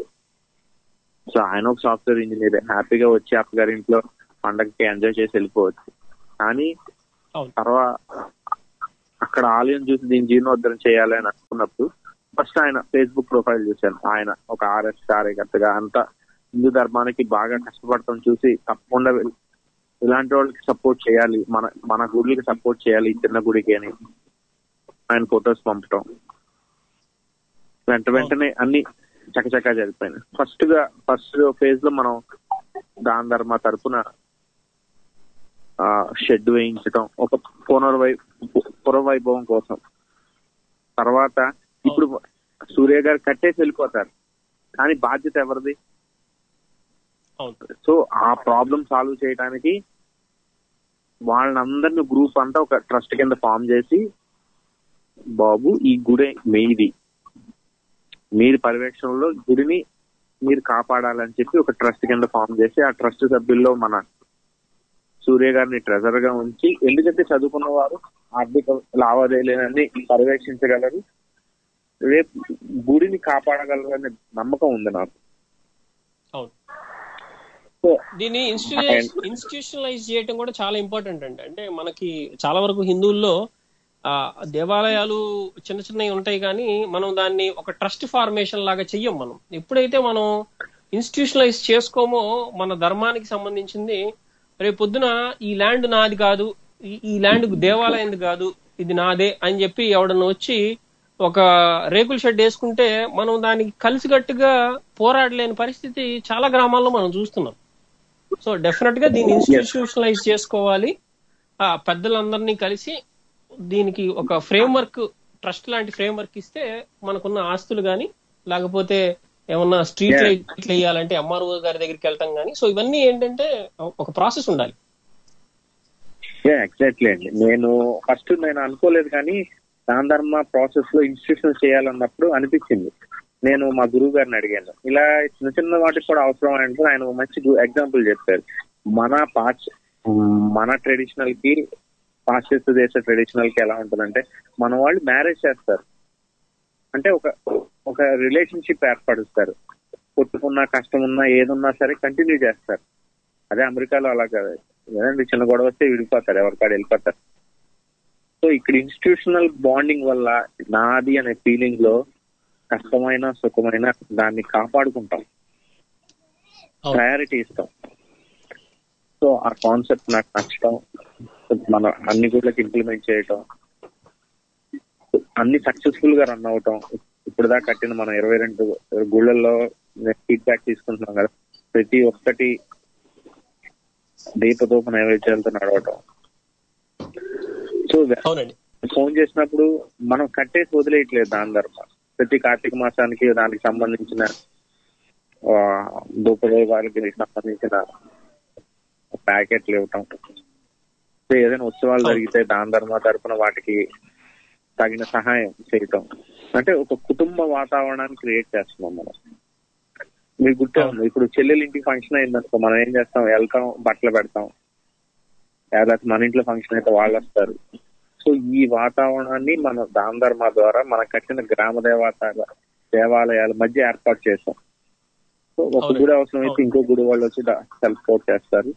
C: సో ఆయన ఒక సాఫ్ట్వేర్ ఇంజనీర్ హ్యాపీగా వచ్చి అత్తగారి ఇంట్లో పండగకి ఎంజాయ్ చేసి వెళ్ళిపోవచ్చు
E: కానీ
B: అవును.
E: తర్వాత అక్కడ ఆలయం చూసి దీన్ని జీర్ణోద్ధరణ చేయాలి అని అనుకున్నప్పుడు ఫస్ట్ ఆయన ఫేస్బుక్ ప్రొఫైల్ చూశాను ఆయన ఒక ఆర్ఎస్ కార్యకర్తగా అంతా హిందూ ధర్మానికి బాగా కష్టపడతాం చూసి తప్పకుండా వెల్- ఇలాంటి వాళ్ళకి సపోర్ట్ చేయాలి మన మన గుడికి సపోర్ట్ చేయాలి ఈ చిన్న గుడికి అని ఆయన ఫొటోస్ పంపటం వెంట వెంటనే అన్ని చకచకా జరిగిపోయినాయి ఫస్ట్ గా ఫస్ట్ ఫేజ్ లో మనం దాన ధర్మ తరపున షెడ్ వేయించడం ఒక పునర్వై పునర్వైభవం కోసం తర్వాత ఇప్పుడు సూర్య గారు కట్టేసి వెళ్ళిపోతారు కానీ బాధ్యత ఎవరిది
B: అవును
E: సో ఆ ప్రాబ్లం సాల్వ్ చేయడానికి వాళ్ళందరినీ గ్రూప్ అంతా ఒక ట్రస్ట్ కింద ఫామ్ చేసి బాబు ఈ గుడి మీది మీరు పర్యవేక్షణలో గుడిని మీరు కాపాడాలని చెప్పి ఒక ట్రస్ట్ కింద ఫామ్ చేసి ఆ ట్రస్ట్ సభ్యుల్లో మన సూర్య గారిని ట్రెజర్ గా ఉంచి ఎందుకంటే చదువుకున్న వారు ఆర్థిక లావాదేవీలన్నీ పర్యవేక్షించగలరు రేపు గుడిని కాపాడగలరు అనే నమ్మకం ఉంది నాకు
B: అవును
E: సో
B: దీన్ని ఇన్స్టిట్యూషనలైజ్ ఇన్స్టిట్యూషనలైజ్ చేయడం కూడా చాలా ఇంపార్టెంట్ అండి అంటే మనకి చాలా వరకు హిందువుల్లో ఆ దేవాలయాలు చిన్న చిన్నవి ఉంటాయి కానీ మనం దాన్ని ఒక ట్రస్ట్ ఫార్మేషన్ లాగా చెయ్యం మనం ఎప్పుడైతే మనం ఇన్స్టిట్యూషనలైజ్ చేసుకోమో మన ధర్మానికి సంబంధించింది రేపు పొద్దున ఈ ల్యాండ్ నాది కాదు ఈ- ఈ ల్యాండ్ దేవాలయం కాదు ఇది నాదే అని చెప్పి ఎవడన్నా వచ్చి ఒక రేకుల షెడ్ వేసుకుంటే మనం దానికి కలిసికట్టుగా పోరాడలేని పరిస్థితి చాలా గ్రామాల్లో మనం చూస్తున్నాం సో డెఫినెట్ గా దీన్ని ఇన్స్టిట్యూషనలైజ్ చేసుకోవాలి ఆ పెద్దలందరినీ కలిసి దీనికి ఒక ఫ్రేమ్ వర్క్ ట్రస్ట్ లాంటి ఫ్రేమ్ వర్క్ ఇస్తే మనకున్న ఆస్తులు గాని లేకపోతే ఏమన్నా స్ట్రీట్
E: Yeah.
B: లైట్లు వేయాలంటే ఎంఆర్ఓ గారి దగ్గరికి వెళ్తాం గానీ సో ఇవన్నీ ఏంటంటే ఒక ప్రాసెస్ ఉండాలి
E: ఎగ్జాక్ట్లీ అండి నేను ఫస్ట్ నేను అనుకోలేదు కానీ దాన ధర్మ ప్రాసెస్ లో ఇన్స్టిట్యూషన్ చేయాలన్నప్పుడు అనిపించింది నేను మా గురువు గారిని అడిగాను ఇలా చిన్న చిన్న వాటికి కూడా అవసరం అంటే ఆయన ఒక మంచి ఎగ్జాంపుల్ చెప్పారు మన పాశ్చ మన ట్రెడిషనల్ కి పాశ్చాత్య దేశ ట్రెడిషనల్ కి ఎలా ఉంటుందంటే మన వాళ్ళు మ్యారేజ్ చేస్తారు అంటే ఒక ఒక రిలేషన్షిప్ ఏర్పరుస్తారు కొట్టుకున్నా కష్టం ఉన్నా ఏదున్నా సరే కంటిన్యూ చేస్తారు అదే అమెరికాలో అలా కాదు ఏదండి చిన్న గొడవ వస్తే విడిపోతారు ఎవరికాడ వెళ్ళిపోతారు సో ఇక్కడ ఇన్స్టిట్యూషనల్ బాండింగ్ వల్ల నాది అనే ఫీలింగ్ లో కష్టమైన సుఖమైన దాన్ని కాపాడుకుంటాం
B: అవును.
E: ప్రయారిటీ ఇస్తాం సో ఆ కాన్సెప్ట్ నాకు నచ్చడం మన అన్ని గుడ్లకి ఇంప్లిమెంట్ చేయటం అన్ని సక్సెస్ఫుల్ గా రన్ అవటం ఇప్పుడు దాకా కట్టిన మనం ఇరవై రెండు గుళ్ళల్లో ఫీడ్బ్యాక్ తీసుకుంటున్నాం కదా ప్రతి ఒక్కటి దీపదూప నైవేద్యాలతో నడవటం సో
B: అవునండి
E: ఫోన్ చేసినప్పుడు మనం కట్టేసి వదిలేయట్లేదు దాని ధర్మ ప్రతి కార్తీక మాసానికి దానికి సంబంధించిన దూపదైవాలకి సంబంధించిన ప్యాకెట్లు ఇవ్వటం సో ఏదైనా ఉత్సవాలు జరిగితే దాన ధర్మ తరపున వాటికి తగిన సహాయం చేయటం అంటే ఒక కుటుంబ వాతావరణాన్ని క్రియేట్ చేస్తున్నాం మనం మీకు గుర్తే ఉంది ఇప్పుడు చెల్లెలు ఇంటికి ఫంక్షన్ అయిందనుకో మనం ఏం చేస్తాం వెళ్తాం బట్టలు పెడతాం లేకపోతే మన ఇంట్లో ఫంక్షన్ అయితే వాళ్ళు వస్తారు సో ఈ వాతావరణాన్ని మన దాన ధర్మ ద్వారా మనం కట్టిన గ్రామ దేవత దేవాలయాల మధ్య ఏర్పాటు చేస్తాం సో ఒక
B: అవునండి.
E: గుడి అవసరం అయితే ఇంకో గుడి వాళ్ళు వచ్చి సెల్ఫ్ సపోర్ట్ చేస్తారు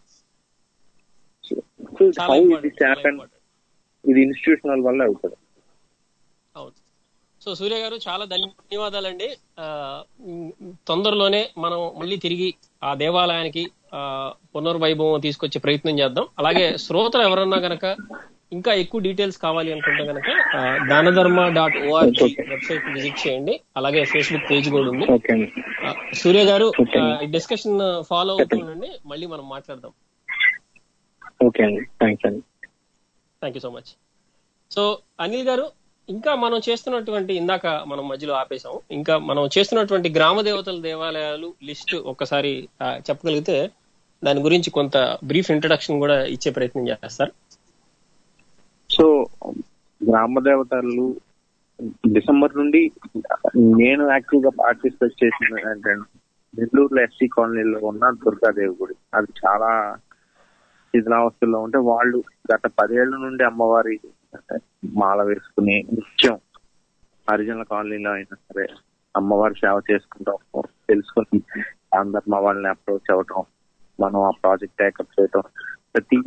E: సో
B: చాలా
E: హౌ ఇది
B: ఇంపార్టెంట్ చాలా
E: హ్యాపెన్
B: ఇంపార్టెంట్
E: ఇది ఇన్స్టిట్యూషనల్ వల్ల అవుతుంది
B: అవును సో సూర్య గారు చాలా ధన్యవాదాలండి ఆ, ఉమ్, తొందరలోనే మనం మళ్ళీ తిరిగి ఆ దేవాలయానికి ఆ, పునర్వైభవం తీసుకొచ్చే ప్రయత్నం చేద్దాం అలాగే శ్రోతలు ఎవరన్నా గనక ఇంకా ఎక్కువ డీటెయిల్స్ కావాలి అనుకుంటే గనక Danadharma dot ORG website visit చేయండి అలాగే ఫేస్బుక్ పేజ్ కూడా ఉంది
E: ఓకే అండి
B: ఆ, సూర్య గారు
E: Okay.
B: డిస్కషన్ ఫాలో అవుతుండండి మళ్ళీ మనం మాట్లాడదాం
E: ఓకే అండి థ్యాంక్స్ అండి
B: thank you so much so Anil garu ఇంకా మనం చేస్తున్నటువంటి ఇందాక మనం మధ్యలో ఆపేసాం ఇంకా మనం చేస్తున్నటువంటి గ్రామ దేవతల దేవాలయాలు లిస్ట్ ఒక్కసారి ఆ, చెప్పగలిగితే దాని గురించి కొంత బ్రీఫ్ ఇంట్రడక్షన్ కూడా ఇచ్చే ప్రయత్నం చేస్తారు
E: సో గ్రామ దేవతలు డిసెంబర్ నుండి నేను యాక్టివ్ గా పార్టిసిపేట్ చేసిన ఏంటంటే నెల్లూరులో ఎస్సీ కాలనీలో ఉన్న దుర్గాదేవి గుడి అది చాలా శిథిలావస్థల్లో ఉంటే వాళ్ళు గత పదేళ్ల నుండి అమ్మవారి మాల వేసుకుని నిత్యం హరిజనుల కాలనీలో అయినా సరే అమ్మవారి సేవ చేసుకుంటాం తెలుసుకుని అందరు మా వాళ్ళని అప్రోచ్ అవ్వటం మనం ఆ ప్రాజెక్ట్ టేకప్ చేయటం ప్రతి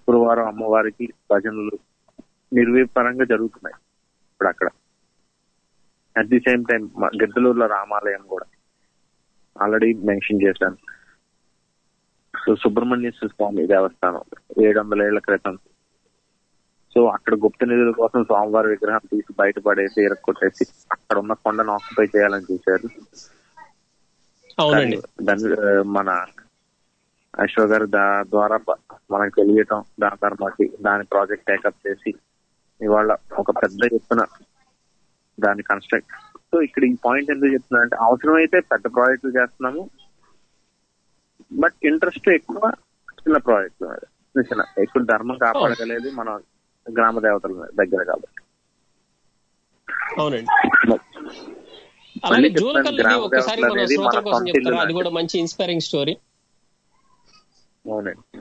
E: శుక్రవారం అమ్మవారికి భజనలు నిర్విపరంగా జరుగుతున్నాయి ఇప్పుడు అక్కడ అట్ ది సేమ్ టైం గిద్దలూరులో రామాలయం కూడా ఆల్రెడీ మెన్షన్ చేశాను సో సుబ్రహ్మణ్యేశ్వర స్వామి దేవస్థానం ఏడు వందల ఏళ్ల క్రితం సో అక్కడ గుప్త నిధుల కోసం స్వామివారి విగ్రహం తీసి బయటపడేసి ఇరక్కొట్టేసి అక్కడ ఉన్న కొండను ఆక్యుపై చేయాలని చూశారు
B: అవునండి
E: దాని ఆ, మన అశోక్ గారు దా ద్వారా బ- మనకు తెలియటం దాని తర్వాత దాని ప్రాజెక్ట్ టేకప్ చేసి ఇవాళ ఒక పెద్ద ఎత్తున దాన్ని కన్స్ట్రక్ట్ సో ఇక్కడ ఈ పాయింట్ ఎందుకు చెప్తున్నా అంటే అవసరమైతే పెద్ద ప్రాజెక్టులు చేస్తున్నాము బట్ ఇంట్రెస్ట్ ఎక్కువ చిన్న ప్రాజెక్టులు మీద. చిన్న చిన్న ఎక్కువ ధర్మం కాపాడగలేదు మన గ్రామ దేవతల దగ్గర కాబట్టి
B: అవునండి
E: మళ్ళీ
B: అలాగే
E: చెప్తాను,
B: జూలకల్లుది
E: గ్రామ
B: ఒక్కసారి
E: దేవతలు
B: మన
E: అనేది
B: శ్రోతల
E: మన
B: కోసం
E: సొంత
B: చెప్తారా
E: ఇల్లు
B: అది కూడా మంచి ఇన్స్పైరింగ్ స్టోరీ
E: అవునండి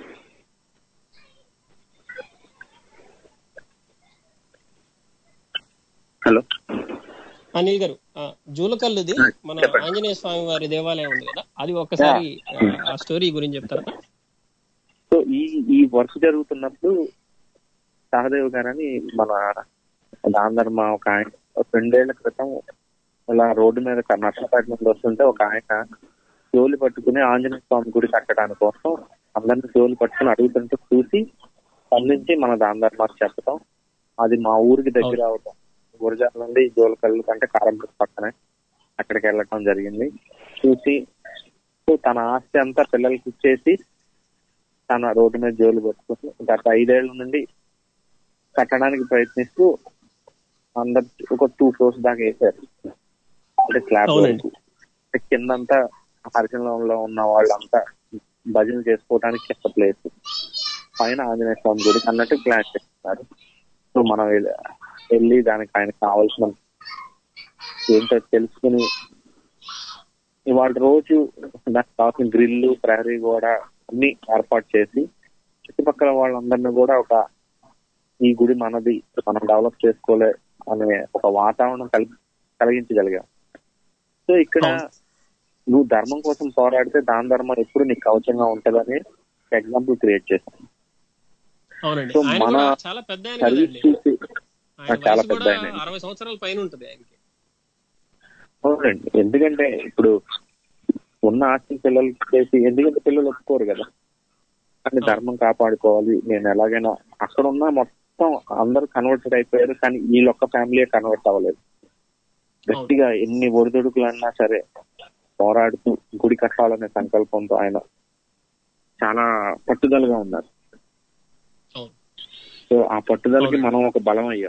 E: హలో
B: అనిల్ గారు ఆ, జూలకల్లుది మన
E: చెప్పండి.
B: ఆంజనేయ స్వామి వారి దేవాలయం ఉంది కదా అది ఒక్కసారి ఆ, ఆ స్టోరీ గురించి చెప్తారా
E: సో ఈ ఈ వర్క్ జరుగుతున్నప్పుడు సహదేవ్ గారని మన దాంధర్మ ఒక ఆయన ఒక రెండేళ్ల క్రితం ఇలా రోడ్డు మీద నర్సపేట నుండి వస్తుంటే ఒక ఆయన జోలి పట్టుకుని ఆంజనేయ స్వామి గుడి కట్టడానికి కోసం అందరిని జోలి పట్టుకుని అడుగుతుంటే చూసి స్పందించి మన దాంధర్మాకి చెప్పటం అది మా ఊరికి దగ్గర అవటం గురజాల నుండి జోలకల్లు కంటే కారంపూర్ పక్కనే అక్కడికి వెళ్ళటం జరిగింది చూసి సో తన ఆస్తి అంతా పిల్లలకి ఇచ్చేసి తన రోడ్డు మీద జోలు పెట్టుకుని గత ఐదేళ్ల నుండి కట్టడానికి ప్రయత్నిస్తూ అందరు ఒక టూ ఫ్లోర్స్ దాకా వేశారు అంటే స్లాబ్
B: అవునండి.
E: వరకు అంటే కిందంతా హరిజనంలో ఉన్న వాళ్ళంతా భజన చేసుకోవడానికి కింద ప్లేస్ పైన ఆంజనేయ స్వామి గుడి అన్నట్టు ప్లాన్ చేస్తున్నారు సో మనం వెళ్ళ- వెళ్ళి దానికి ఆయన కావాల్సిన ఏంటో తెలుసుకుని ఇవాళ రోజు నాకు కావాల్సిన గ్రిల్లు ప్రహరీ కూడా అన్ని ఏర్పాటు చేసి చుట్టుపక్కల వాళ్ళందరినీ కూడా ఒక ఈ గుడి మనది మనం డెవలప్ చేసుకోలే అనే ఒక వాతావరణం కలిగి కలిగించగలిగాం సో ఇక్కడ
B: అవును.
E: నువ్వు ధర్మం కోసం పోరాడితే దాని ధర్మం ఎప్పుడు నీకు కవచంగా ఉంటదని ఎగ్జాంపుల్ క్రియేట్ చేశాను
B: అవునండి
E: సో
B: ఆయన
E: మన
B: కూడా చాలా పెద్ద ఆయన
E: సర్వీస్
B: కదండి
E: చూసి
B: ఆయన
E: చాలా
B: వయసు
E: పెద్ద
B: కూడా
E: ఆయన.
B: అరవై సంవత్సరాల పైన ఉంటుంది ఆయనకి
E: అవునండి ఎందుకంటే ఇప్పుడు ఉన్న ఆస్తి పిల్లలకి చేసి ఎందుకంటే పిల్లలు ఒప్పుకోరు కదా కానీ ధర్మం కాపాడుకోవాలి నేను ఎలాగైనా అక్కడ ఉన్న మొత్తం అందరూ కన్వర్టెడ్ అయిపోయారు కానీ వీళ్ళొక్క ఫ్యామిలీ కన్వర్ట్ అవ్వలేదు గట్టిగా ఎన్ని ఒడిదొడుకులు అన్నా సరే పోరాడుతూ గుడి కట్టాలనే సంకల్పంతో ఆయన చాలా పట్టుదలగా ఉన్నారు
B: అవును
E: సో ఆ పట్టుదలకి
B: అవును.
E: మనం ఒక బలం అయ్యాం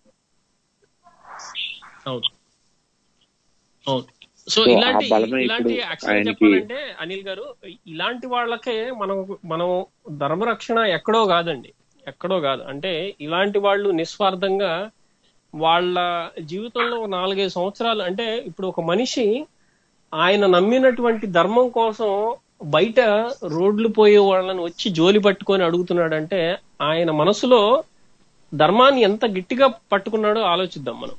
B: అవును అవును సో
E: సో ఆ
B: ఇలాంటి
E: బలమే
B: ఇలాంటి
E: ఇప్పుడు
B: యాక్చువల్
E: ఆయనకి-
B: చెప్పాలంటే అనిల్ గారు ఇలాంటి వాళ్ళకే మనం మనం ధర్మరక్షణ ఎక్కడో కాదండి ఎక్కడో కాదు అంటే ఇలాంటి వాళ్ళు నిస్వార్థంగా వాళ్ళ జీవితంలో ఒక నాలుగైదు సంవత్సరాలు అంటే ఇప్పుడు ఒక మనిషి ఆయన నమ్మినటువంటి ధర్మం కోసం బయట రోడ్లు పోయే వాళ్ళని వచ్చి జోలి పట్టుకొని అడుగుతున్నాడంటే ఆయన మనసులో ధర్మాన్ని ఎంత గట్టిగా పట్టుకున్నాడో ఆలోచిద్దాం మనం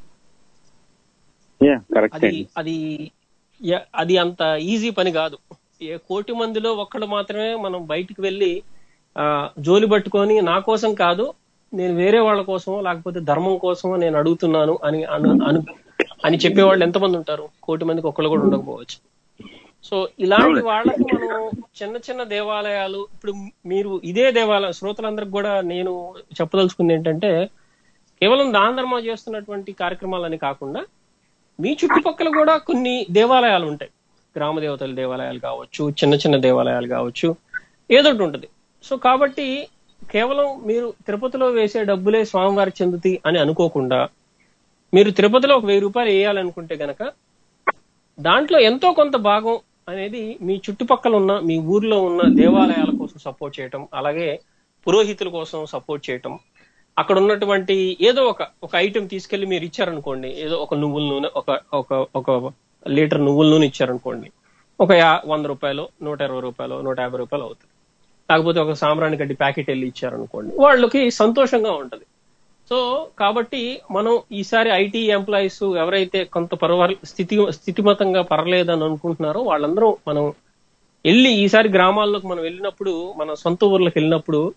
E: కరెక్ట్
B: అది
E: అండి
B: అది య- అది అంత ఈజీ పని కాదు ఏ కోటి మందిలో ఒక్కడు మాత్రమే మనం బయటికి వెళ్ళి ఆ జోలి పట్టుకొని నా కోసం కాదు నేను వేరే వాళ్ళ కోసమో లేకపోతే ధర్మం కోసమో నేను అడుగుతున్నాను అని అను- అను- అని చెప్పేవాళ్ళు ఎంతమంది ఉంటారు కోటి మందికి ఒక్కళ్ళు కూడా ఉండకపోవచ్చు సో ఇలాంటి వాళ్ళకి మనం చిన్న చిన్న దేవాలయాలు ఇప్పుడు మీరు ఇదే దేవాలయం శ్రోతలందరికి కూడా నేను చెప్పదలుచుకుంది ఏంటంటే కేవలం దాన ధర్మ చేస్తున్నటువంటి కార్యక్రమాలని కాకుండా మీ చుట్టుపక్కల కూడా కొన్ని దేవాలయాలు ఉంటాయి గ్రామ దేవతల దేవాలయాలు కావచ్చు చిన్న చిన్న దేవాలయాలు కావచ్చు ఏదో ఒకటి ఉంటుంది సో కాబట్టి కేవలం మీరు తిరుపతిలో వేసే డబ్బులే స్వామివారికి చెందుతాయి అని అనుకోకుండా మీరు తిరుపతిలో ఒక వెయ్యి రూపాయలు వేయాలనుకుంటే గనక దాంట్లో ఎంతో కొంత భాగం అనేది మీ చుట్టుపక్కల ఉన్న మీ ఊర్లో ఉన్న దేవాలయాల కోసం సపోర్ట్ చేయటం అలాగే పురోహితుల కోసం సపోర్ట్ చేయటం అక్కడ ఉన్నటువంటి ఏదో ఒక ఒక ఐటెం తీసుకెళ్లి మీరు ఇచ్చారనుకోండి ఏదో ఒక నువ్వుల నూనె ఒక ఒక ఒక లీటర్ నువ్వుల నూనె ఇచ్చారనుకోండి ఒక యా- వంద రూపాయలు నూట ఇరవై రూపాయలు నూట యాభై రూపాయలు అవుతుంది కాకపోతే ఒక సాంబ్రాణి గడ్డి ప్యాకెట్ వెళ్ళి ఇచ్చారనుకోండి వాళ్ళకి సంతోషంగా ఉంటది సో కాబట్టి మనం ఈసారి ఐటీ ఎంప్లాయీస్ ఎవరైతే కొంత పర్వ స్థితి స్థితిమతంగా పర్లేదని అనుకుంటున్నారో వాళ్ళందరూ మనం వెళ్ళి ఈసారి గ్రామాల్లోకి మనం వెళ్ళినప్పుడు మన సొంత ఊర్లకు వెళ్ళినప్పుడు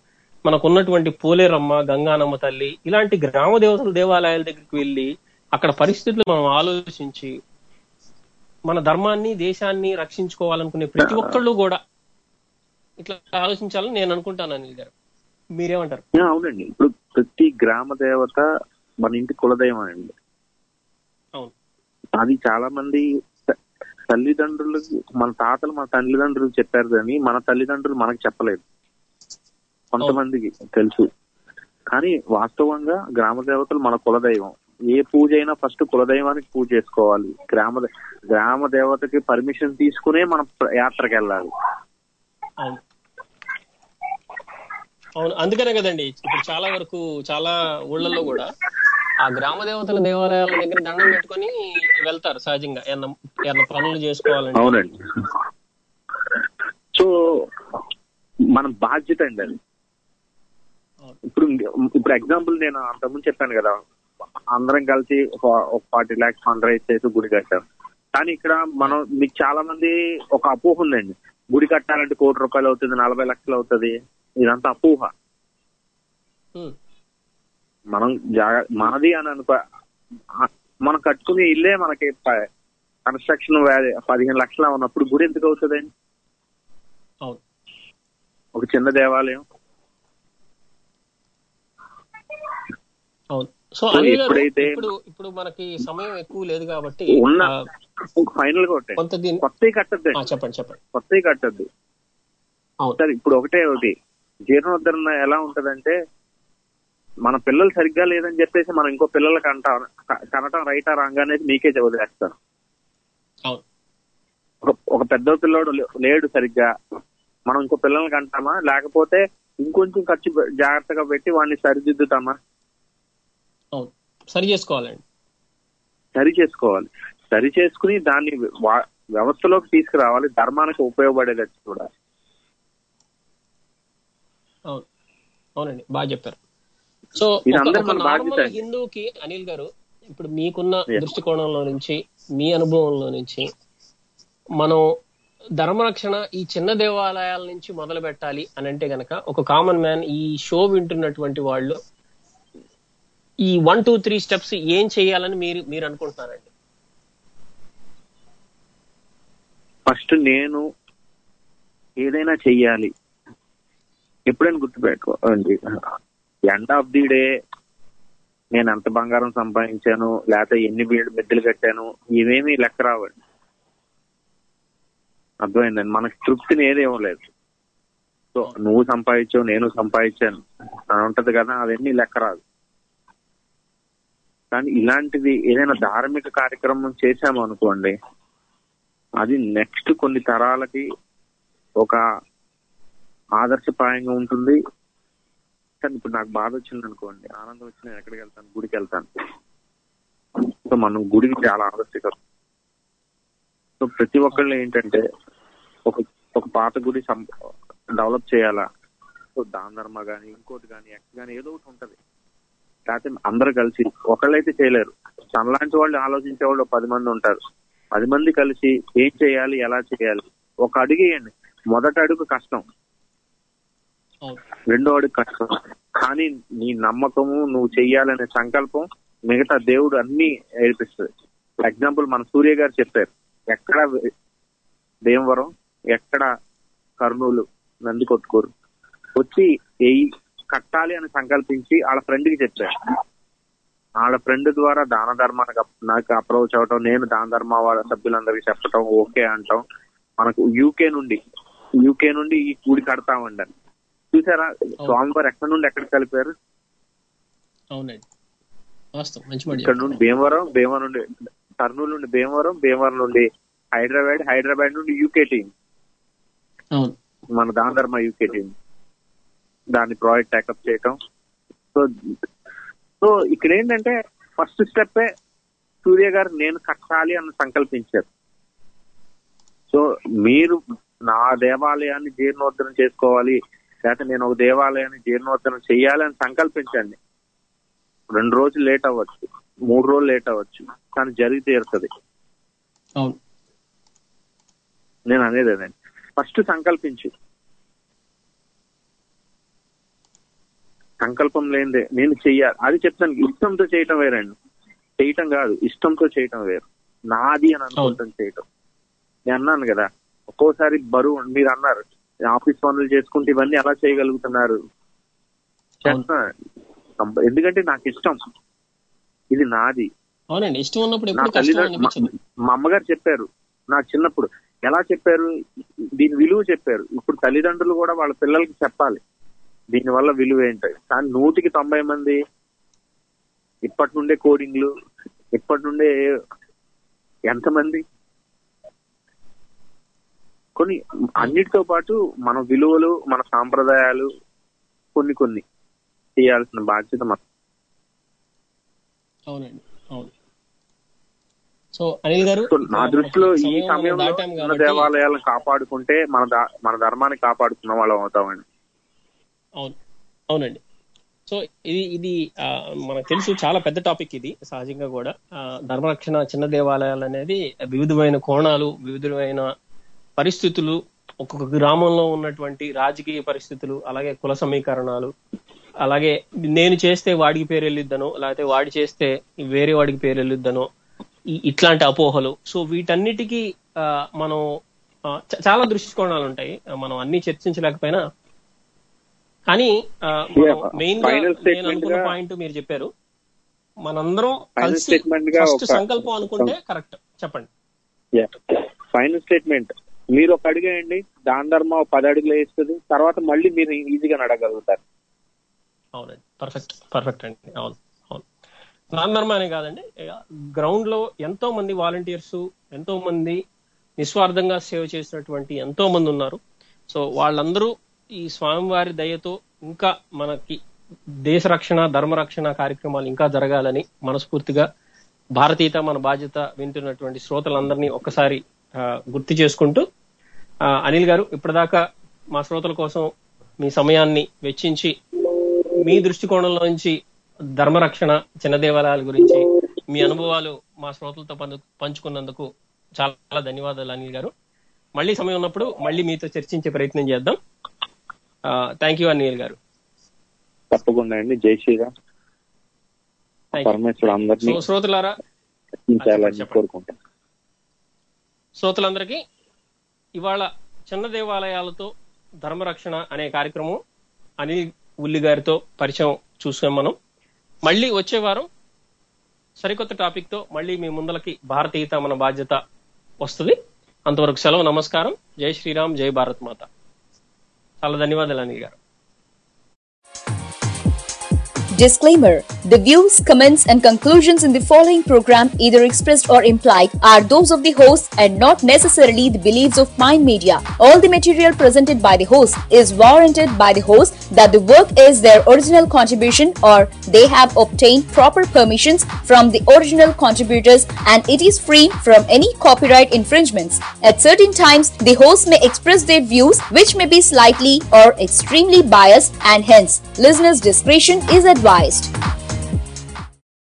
B: మనకు ఉన్నటువంటి పోలేరమ్మ గంగానమ్మ తల్లి ఇలాంటి గ్రామ దేవతల దేవాలయాల దగ్గరికి వెళ్ళి అక్కడ పరిస్థితులు మనం ఆలోచించి మన ధర్మాన్ని దేశాన్ని రక్షించుకోవాలనుకునే ప్రతి ఒక్కళ్ళు కూడా ఇట్లా ఆలోచించాలని నేను అనుకుంటాను అనిల్ గారు మీరేమంటారు
E: ఆ, అవునండి ఇప్పుడు ప్రతి గ్రామ దేవత మన ఇంటి కులదైవం అండి
B: అవును
E: అది చాలా మంది త- తల్లిదండ్రులు మన తాతలు మన తల్లిదండ్రులు చెప్పారు కానీ మన తల్లిదండ్రులు మనకు చెప్పలేదు కొంతమందికి తెలుసు కానీ వాస్తవంగా గ్రామ దేవతలు మన కులదైవం ఏ పూజ అయినా ఫస్ట్ కులదైవానికి పూజ చేసుకోవాలి గ్రామ దే- గ్రామ దేవతకి పర్మిషన్ తీసుకునే మనం ప్ర- యాత్రకు వెళ్ళాలి
B: అవును అవును అందుకనే కదండి ఇప్పుడు చాలా వరకు చాలా ఊళ్ళల్లో కూడా ఆ గ్రామ దేవతల దేవాలయాల దగ్గర దండం పెట్టుకొని వెళ్తారు సహజంగా ఏమన్నా ఏమన్నా పనులు చేసుకోవాలంటే
E: అవునండి సో మన బాధ్యత అండి అది
B: అవును.
E: ఇప్పుడు ఇప్పుడు ఎగ్జాంపుల్ నేను అంతకుముందు చెప్పాను కదా అందరం కలిసి ఒక ఒక ఫార్టీ ల్యాక్స్ ఫండ్ రైజ్ చేసి గుడి కట్టాం కానీ ఇక్కడ మనం మీకు చాలా మంది ఒక అపోహ ఉందండి గుడి కట్టాలంటే కోటి రూపాయలు అవుతుంది నలభై లక్షలు అవుతుంది ఇదంతా అపోహ
B: ఉమ్,
E: మనం జాగ- మనది అని అనుకో మనం కట్టుకునే ఇల్లే మనకి కన్స్ట్రక్షన్ పదిహేను లక్షలు ఉన్నప్పుడు గుడి ఎందుకు అవుతుందండి
B: అవును
E: ఒక చిన్న దేవాలయం
B: అవును సో
E: సో
B: అనిల్ గారు
E: ఎప్పుడైతే-
B: ఇప్పుడు ఇప్పుడు మనకి సమయం ఎక్కువ లేదు కాబట్టి
E: ఉన్న
B: ఆ,
E: ఫైనల్ గా ఒకటే
B: కొంత దీని
E: కొత్తవి
B: ఆ,
E: కట్టద్దండి
B: చెప్పండి చెప్పండి
E: కొత్తవి కట్టద్దు
B: అవును
E: సరే ఇప్పుడు ఒకటే ఒకటి జీర్ణోద్ధరణ ఎలా ఉంటదంటే మన పిల్లలు సరిగ్గా లేదని చెప్పేసి మనం ఇంకో పిల్లలకి అంట కనటం రైటా రాంగ్ అనేది మీకే వదిలేస్తారు
B: అవును
E: ఒక- ఒక పెద్ద పిల్లోడు లే- లేడు సరిగ్గా మనం ఇంకో పిల్లలకి అంటామా లేకపోతే ఇంకొంచెం ఖర్చు పె- జాగ్రత్తగా పెట్టి వాడిని సరిదిద్దుతామా
B: అవును సరి చేసుకోవాలండి
E: సరి చేసుకోవాలి సరి చేసుకుని దాన్ని వా- వ్యవస్థలోకి తీసుకురావాలి ధర్మానికి ఉపయోగపడేటట్టు చూడాలి
B: అవును అవునండి బాగా చెప్పారు సో
E: ఇది
B: ఒక-
E: అందరి
B: ఒక
E: మన బాధ్యత
B: నార్మల్
E: అండి.
B: హిందూకి అనిల్ గారు ఇప్పుడు మీకున్న
E: Yeah.
B: దృష్టికోణంలో నుంచి మీ అనుభవంలో నుంచి మనం ధర్మరక్షణ ఈ చిన్న దేవాలయాల నుంచి మొదలు పెట్టాలి అని అంటే గనక ఒక కామన్ మ్యాన్ ఈ షో వింటున్నటువంటి వాళ్ళు ఈ వన్ టూ త్రీ స్టెప్స్ ఏం చేయాలని మీరు మీరు అనుకుంటున్నారండి
E: ఫస్ట్ నేను ఏదైనా చెయ్యాలి ఎప్పుడైనా గుర్తుపెట్టుకోండి ఎండ్ ఆఫ్ ది డే నేను ఎంత బంగారం సంపాదించాను లేకపోతే ఎన్ని బీడు మెద్దలు కట్టాను ఇవేమీ లెక్క రావండి అర్థమైందండి మనకి తృప్తిని ఏది ఇవ్వలేదు సో నువ్వు సంపాదించావు నేను సంపాదించాను అని ఉంటది కదా అవన్నీ లెక్క రాదు కానీ ఇలాంటిది ఏదైనా ధార్మిక కార్యక్రమం చేశాము అనుకోండి అది నెక్స్ట్ కొన్ని తరాలకి ఒక ఆదర్శప్రాయంగా ఉంటుంది కానీ ఇప్పుడు నాకు బాధ వచ్చింది అనుకోండి ఆనందం వచ్చి నేను ఎక్కడికి వెళ్తాను గుడికి వెళ్తాను సో మనం గుడికి చాలా ఆదర్శకరం సో ప్రతి ఒక్కళ్ళు ఏంటంటే ఒక ఒక పాత గుడి డెవలప్ చేయాలా సో దాన ధర్మ కానీ ఇంకోటి కానీ ఎక్స్ కానీ ఏదో ఒకటి ఉంటది లేకపోతే అందరు కలిసి ఒకళ్ళైతే చేయలేరు తనలాంటి వాళ్ళు ఆలోచించే వాళ్ళు ఒక పది మంది ఉంటారు పది మంది కలిసి ఏం చేయాలి ఎలా చేయాలి ఒక అడుగు వేయండి మొదటి అడుగు కష్టం
B: అవును
E: రెండో అడుగు కష్టం కానీ నీ నమ్మకము నువ్వు చెయ్యాలనే సంకల్పం మిగతా దేవుడు అన్ని ఏడిపిస్తుంది ఎగ్జాంపుల్ మన సూర్య గారు చెప్పారు ఎక్కడ భీమవరం ఎక్కడ కర్నూలు నంది కొట్టుకోరు వచ్చి ఎయి కట్టాలి అని సంకల్పించి వాళ్ళ ఫ్రెండ్ కి చెప్పారు వాళ్ళ ఫ్రెండ్ ద్వారా దాన ధర్మానికి అప్- నాకు అప్రోచ్ అవటం నేను దాన ధర్మ వాళ్ళ సభ్యులందరికీ చెప్పటం ఓకే అంటాం మనకు యూకే నుండి యూకే నుండి ఈ కూడి కడతామండి చూసారా స్వామివారు ఎక్కడి నుండి ఎక్కడికి కలిపారు
B: అవునండి వాస్తవం మంచి మాట
E: ఇక్కడ
B: చెప్పారు.
E: నుండి భీమవరం భీమవరం నుండి కర్నూలు నుండి భీమవరం భీమవరం నుండి హైదరాబాద్ హైదరాబాద్ నుండి యూకే టీం
B: అవును
E: మన దాన ధర్మ యూకే టీం దాన్ని ప్రాజెక్ట్ టేకప్ చేయటం సో సో ఇక్కడ ఏంటంటే ఫస్ట్ స్టెప్ సూర్య గారు నేను కట్టాలి అని సంకల్పించారు సో మీరు నా దేవాలయాన్ని జీర్ణోద్ధరణ చేసుకోవాలి లేకపోతే నేను ఒక దేవాలయాన్ని జీర్ణోద్ధరణ చేయాలి అని సంకల్పించండి రెండు రోజులు లేట్ అవ్వచ్చు మూడు రోజులు లేట్ అవ్వచ్చు కానీ జరిగి తీరుతుంది
B: అవును
E: నేను అనేది అదండి ఫస్ట్ సంకల్పించు సంకల్పం లేనిదే నేను చెయ్యాలి అది చెప్తాను ఇష్టంతో చేయటం వేరండి చేయటం కాదు ఇష్టంతో చేయటం వేరు నాది అని అనుకుంటాం చేయటం నేను అన్నాను కదా ఒక్కోసారి బరువు మీరు అన్నారు ఆఫీస్ పనులు చేసుకుంటే ఇవన్నీ ఎలా చేయగలుగుతున్నారు చేస్తున్నా కంప- ఎందుకంటే నాకు ఇష్టం ఇది నాది
B: అవునండి ఇష్టం ఉన్నప్పుడు
E: నా
B: ఎప్పుడు కష్టం
E: తల్లిదండ్రులు
B: అనిపించదు
E: మా అమ్మగారు చెప్పారు నాకు చిన్నప్పుడు ఎలా చెప్పారు దీని విలువ చెప్పారు ఇప్పుడు తల్లిదండ్రులు కూడా వాళ్ళ పిల్లలకి చెప్పాలి దీని వల్ల విలువ ఏంటి కానీ నూటికి తొంభై మంది ఇప్పటి నుండే కోడింగ్లు ఇప్పటి నుండే ఎంతమంది కొన్ని అన్నిటితో పాటు మన విలువలు మన సాంప్రదాయాలు కొన్ని కొన్ని చేయాల్సిన బాధ్యత మన
B: అవునండి అవును సో అనిల్ గారు
E: సో నా దృష్టిలో ఈ
B: సమయం మనం
E: సమయంలో
B: దాటాం
E: ఉన్న
B: కాబట్టి-
E: దేవాలయాలను కాపాడుకుంటే మన దా- మన ధర్మాన్ని కాపాడుకున్న వాళ్ళం అవుతామండి
B: అవును అవునండి సో ఇది ఇది ఆ, మనకు తెలుసు చాలా పెద్ద టాపిక్ ఇది సహజంగా కూడా ఆ, ధర్మరక్షణ చిన్న దేవాలయాలు అనేది వివిధమైన కోణాలు వివిధమైన పరిస్థితులు ఒక్కొక్క గ్రామంలో ఉన్నటువంటి రాజకీయ పరిస్థితులు అలాగే కుల సమీకరణాలు అలాగే నేను చేస్తే వాడికి పేరు వెళ్ళిద్దనో లేకపోతే వాడి చేస్తే వేరే వాడికి పేరు వెళ్ళిద్దనో ఈ- ఇట్లాంటి అపోహలు సో వీటన్నిటికీ ఆ, మనం ఆ, చ- చాలా దృష్టికోణాలు ఉంటాయి ఆ, మనం అన్ని చర్చించలేకపోయినా కానీ
E: Yeah,
B: మెయిన్ గా
E: final
B: నేను
E: statement
B: అనుకున్న
E: గా-
B: పాయింట్ మీరు చెప్పారు మనందరం
E: Final
B: కలిసి
E: statement గా
B: ఫస్ట్
E: ఒక-
B: సంకల్పం అనుకుంటే కరెక్ట్ చెప్పండి
E: ఫైనల్ స్టేట్మెంట్ మీరు ఒక అడుగు వేయండి దాని ధర్మ ఒక పది అడుగులు వేస్తుంది తర్వాత మళ్ళీ మీరు ఈజీగా నడగలుగుతారు
B: అవునండి పర్ఫెక్ట్ పర్ఫెక్ట్ అండి అవును అవును నాన్ అనే కాదండి గ్రౌండ్ లో ఎంతో మంది వాలంటీర్స్ ఎంతో మంది నిస్వార్థంగా సేవ చేసినటువంటి ఎంతో మంది ఉన్నారు సో వాళ్ళందరూ ఈ స్వామివారి దయతో ఇంకా మనకి దేశ రక్షణ ధర్మ రక్షణ కార్యక్రమాలు ఇంకా జరగాలని మనస్ఫూర్తిగా భారతీయత మన బాధ్యత వింటున్నటువంటి శ్రోతలందరినీ ఒక్కసారి ఆ, గుర్తు చేసుకుంటూ ఆ, అనిల్ గారు ఇప్పటిదాకా మా శ్రోతల కోసం మీ సమయాన్ని వెచ్చించి మీ దృష్టికోణంలోంచి ధర్మరక్షణ చిన్న దేవాలయాల గురించి మీ అనుభవాలు మా శ్రోతలతో పంచు- పంచుకున్నందుకు చాలా ధన్యవాదాలు అనిల్ గారు మళ్ళీ సమయం ఉన్నప్పుడు మళ్ళీ మీతో చర్చించే ప్రయత్నం చేద్దాం థ్యాంక్ యూ అనిల్ గారు
E: తప్పకుండా అండి జై శ్రీరామ్
B: థ్యాంక్ యూ
E: పరమేశ్వరుడు అందరినీ
B: సో శ్రోతలారా
E: రక్షించాలని
B: చెప్పండి.
E: కోరుకుంటాం
B: శ్రోతలందరికీ ఇవాళ చిన్న దేవాలయాలతో ధర్మరక్షణ అనే కార్యక్రమం అనిల్ ఉల్లి గారితో పరిచయం చూసాం మనం మళ్ళీ వచ్చే వారం సరికొత్త టాపిక్ తో మళ్ళీ మీ ముందలకి భారతీయత మన బాధ్యత వస్తుంది అంతవరకు సెలవు నమస్కారం జై శ్రీరామ్ జై భారత్ మాత చాలా ధన్యవాదాలు అనిల్ గారు
A: Disclaimer The views, comments, and conclusions in the following program, either expressed or implied, are those of the host and not necessarily the beliefs of Mind Media. All the material presented by the host is warranted by the host that the work is their original contribution or they have obtained proper permissions from the original contributors and it is free from any copyright infringements. At certain times, the host may express their views which may be slightly or extremely biased and hence listeners' discretion is advised.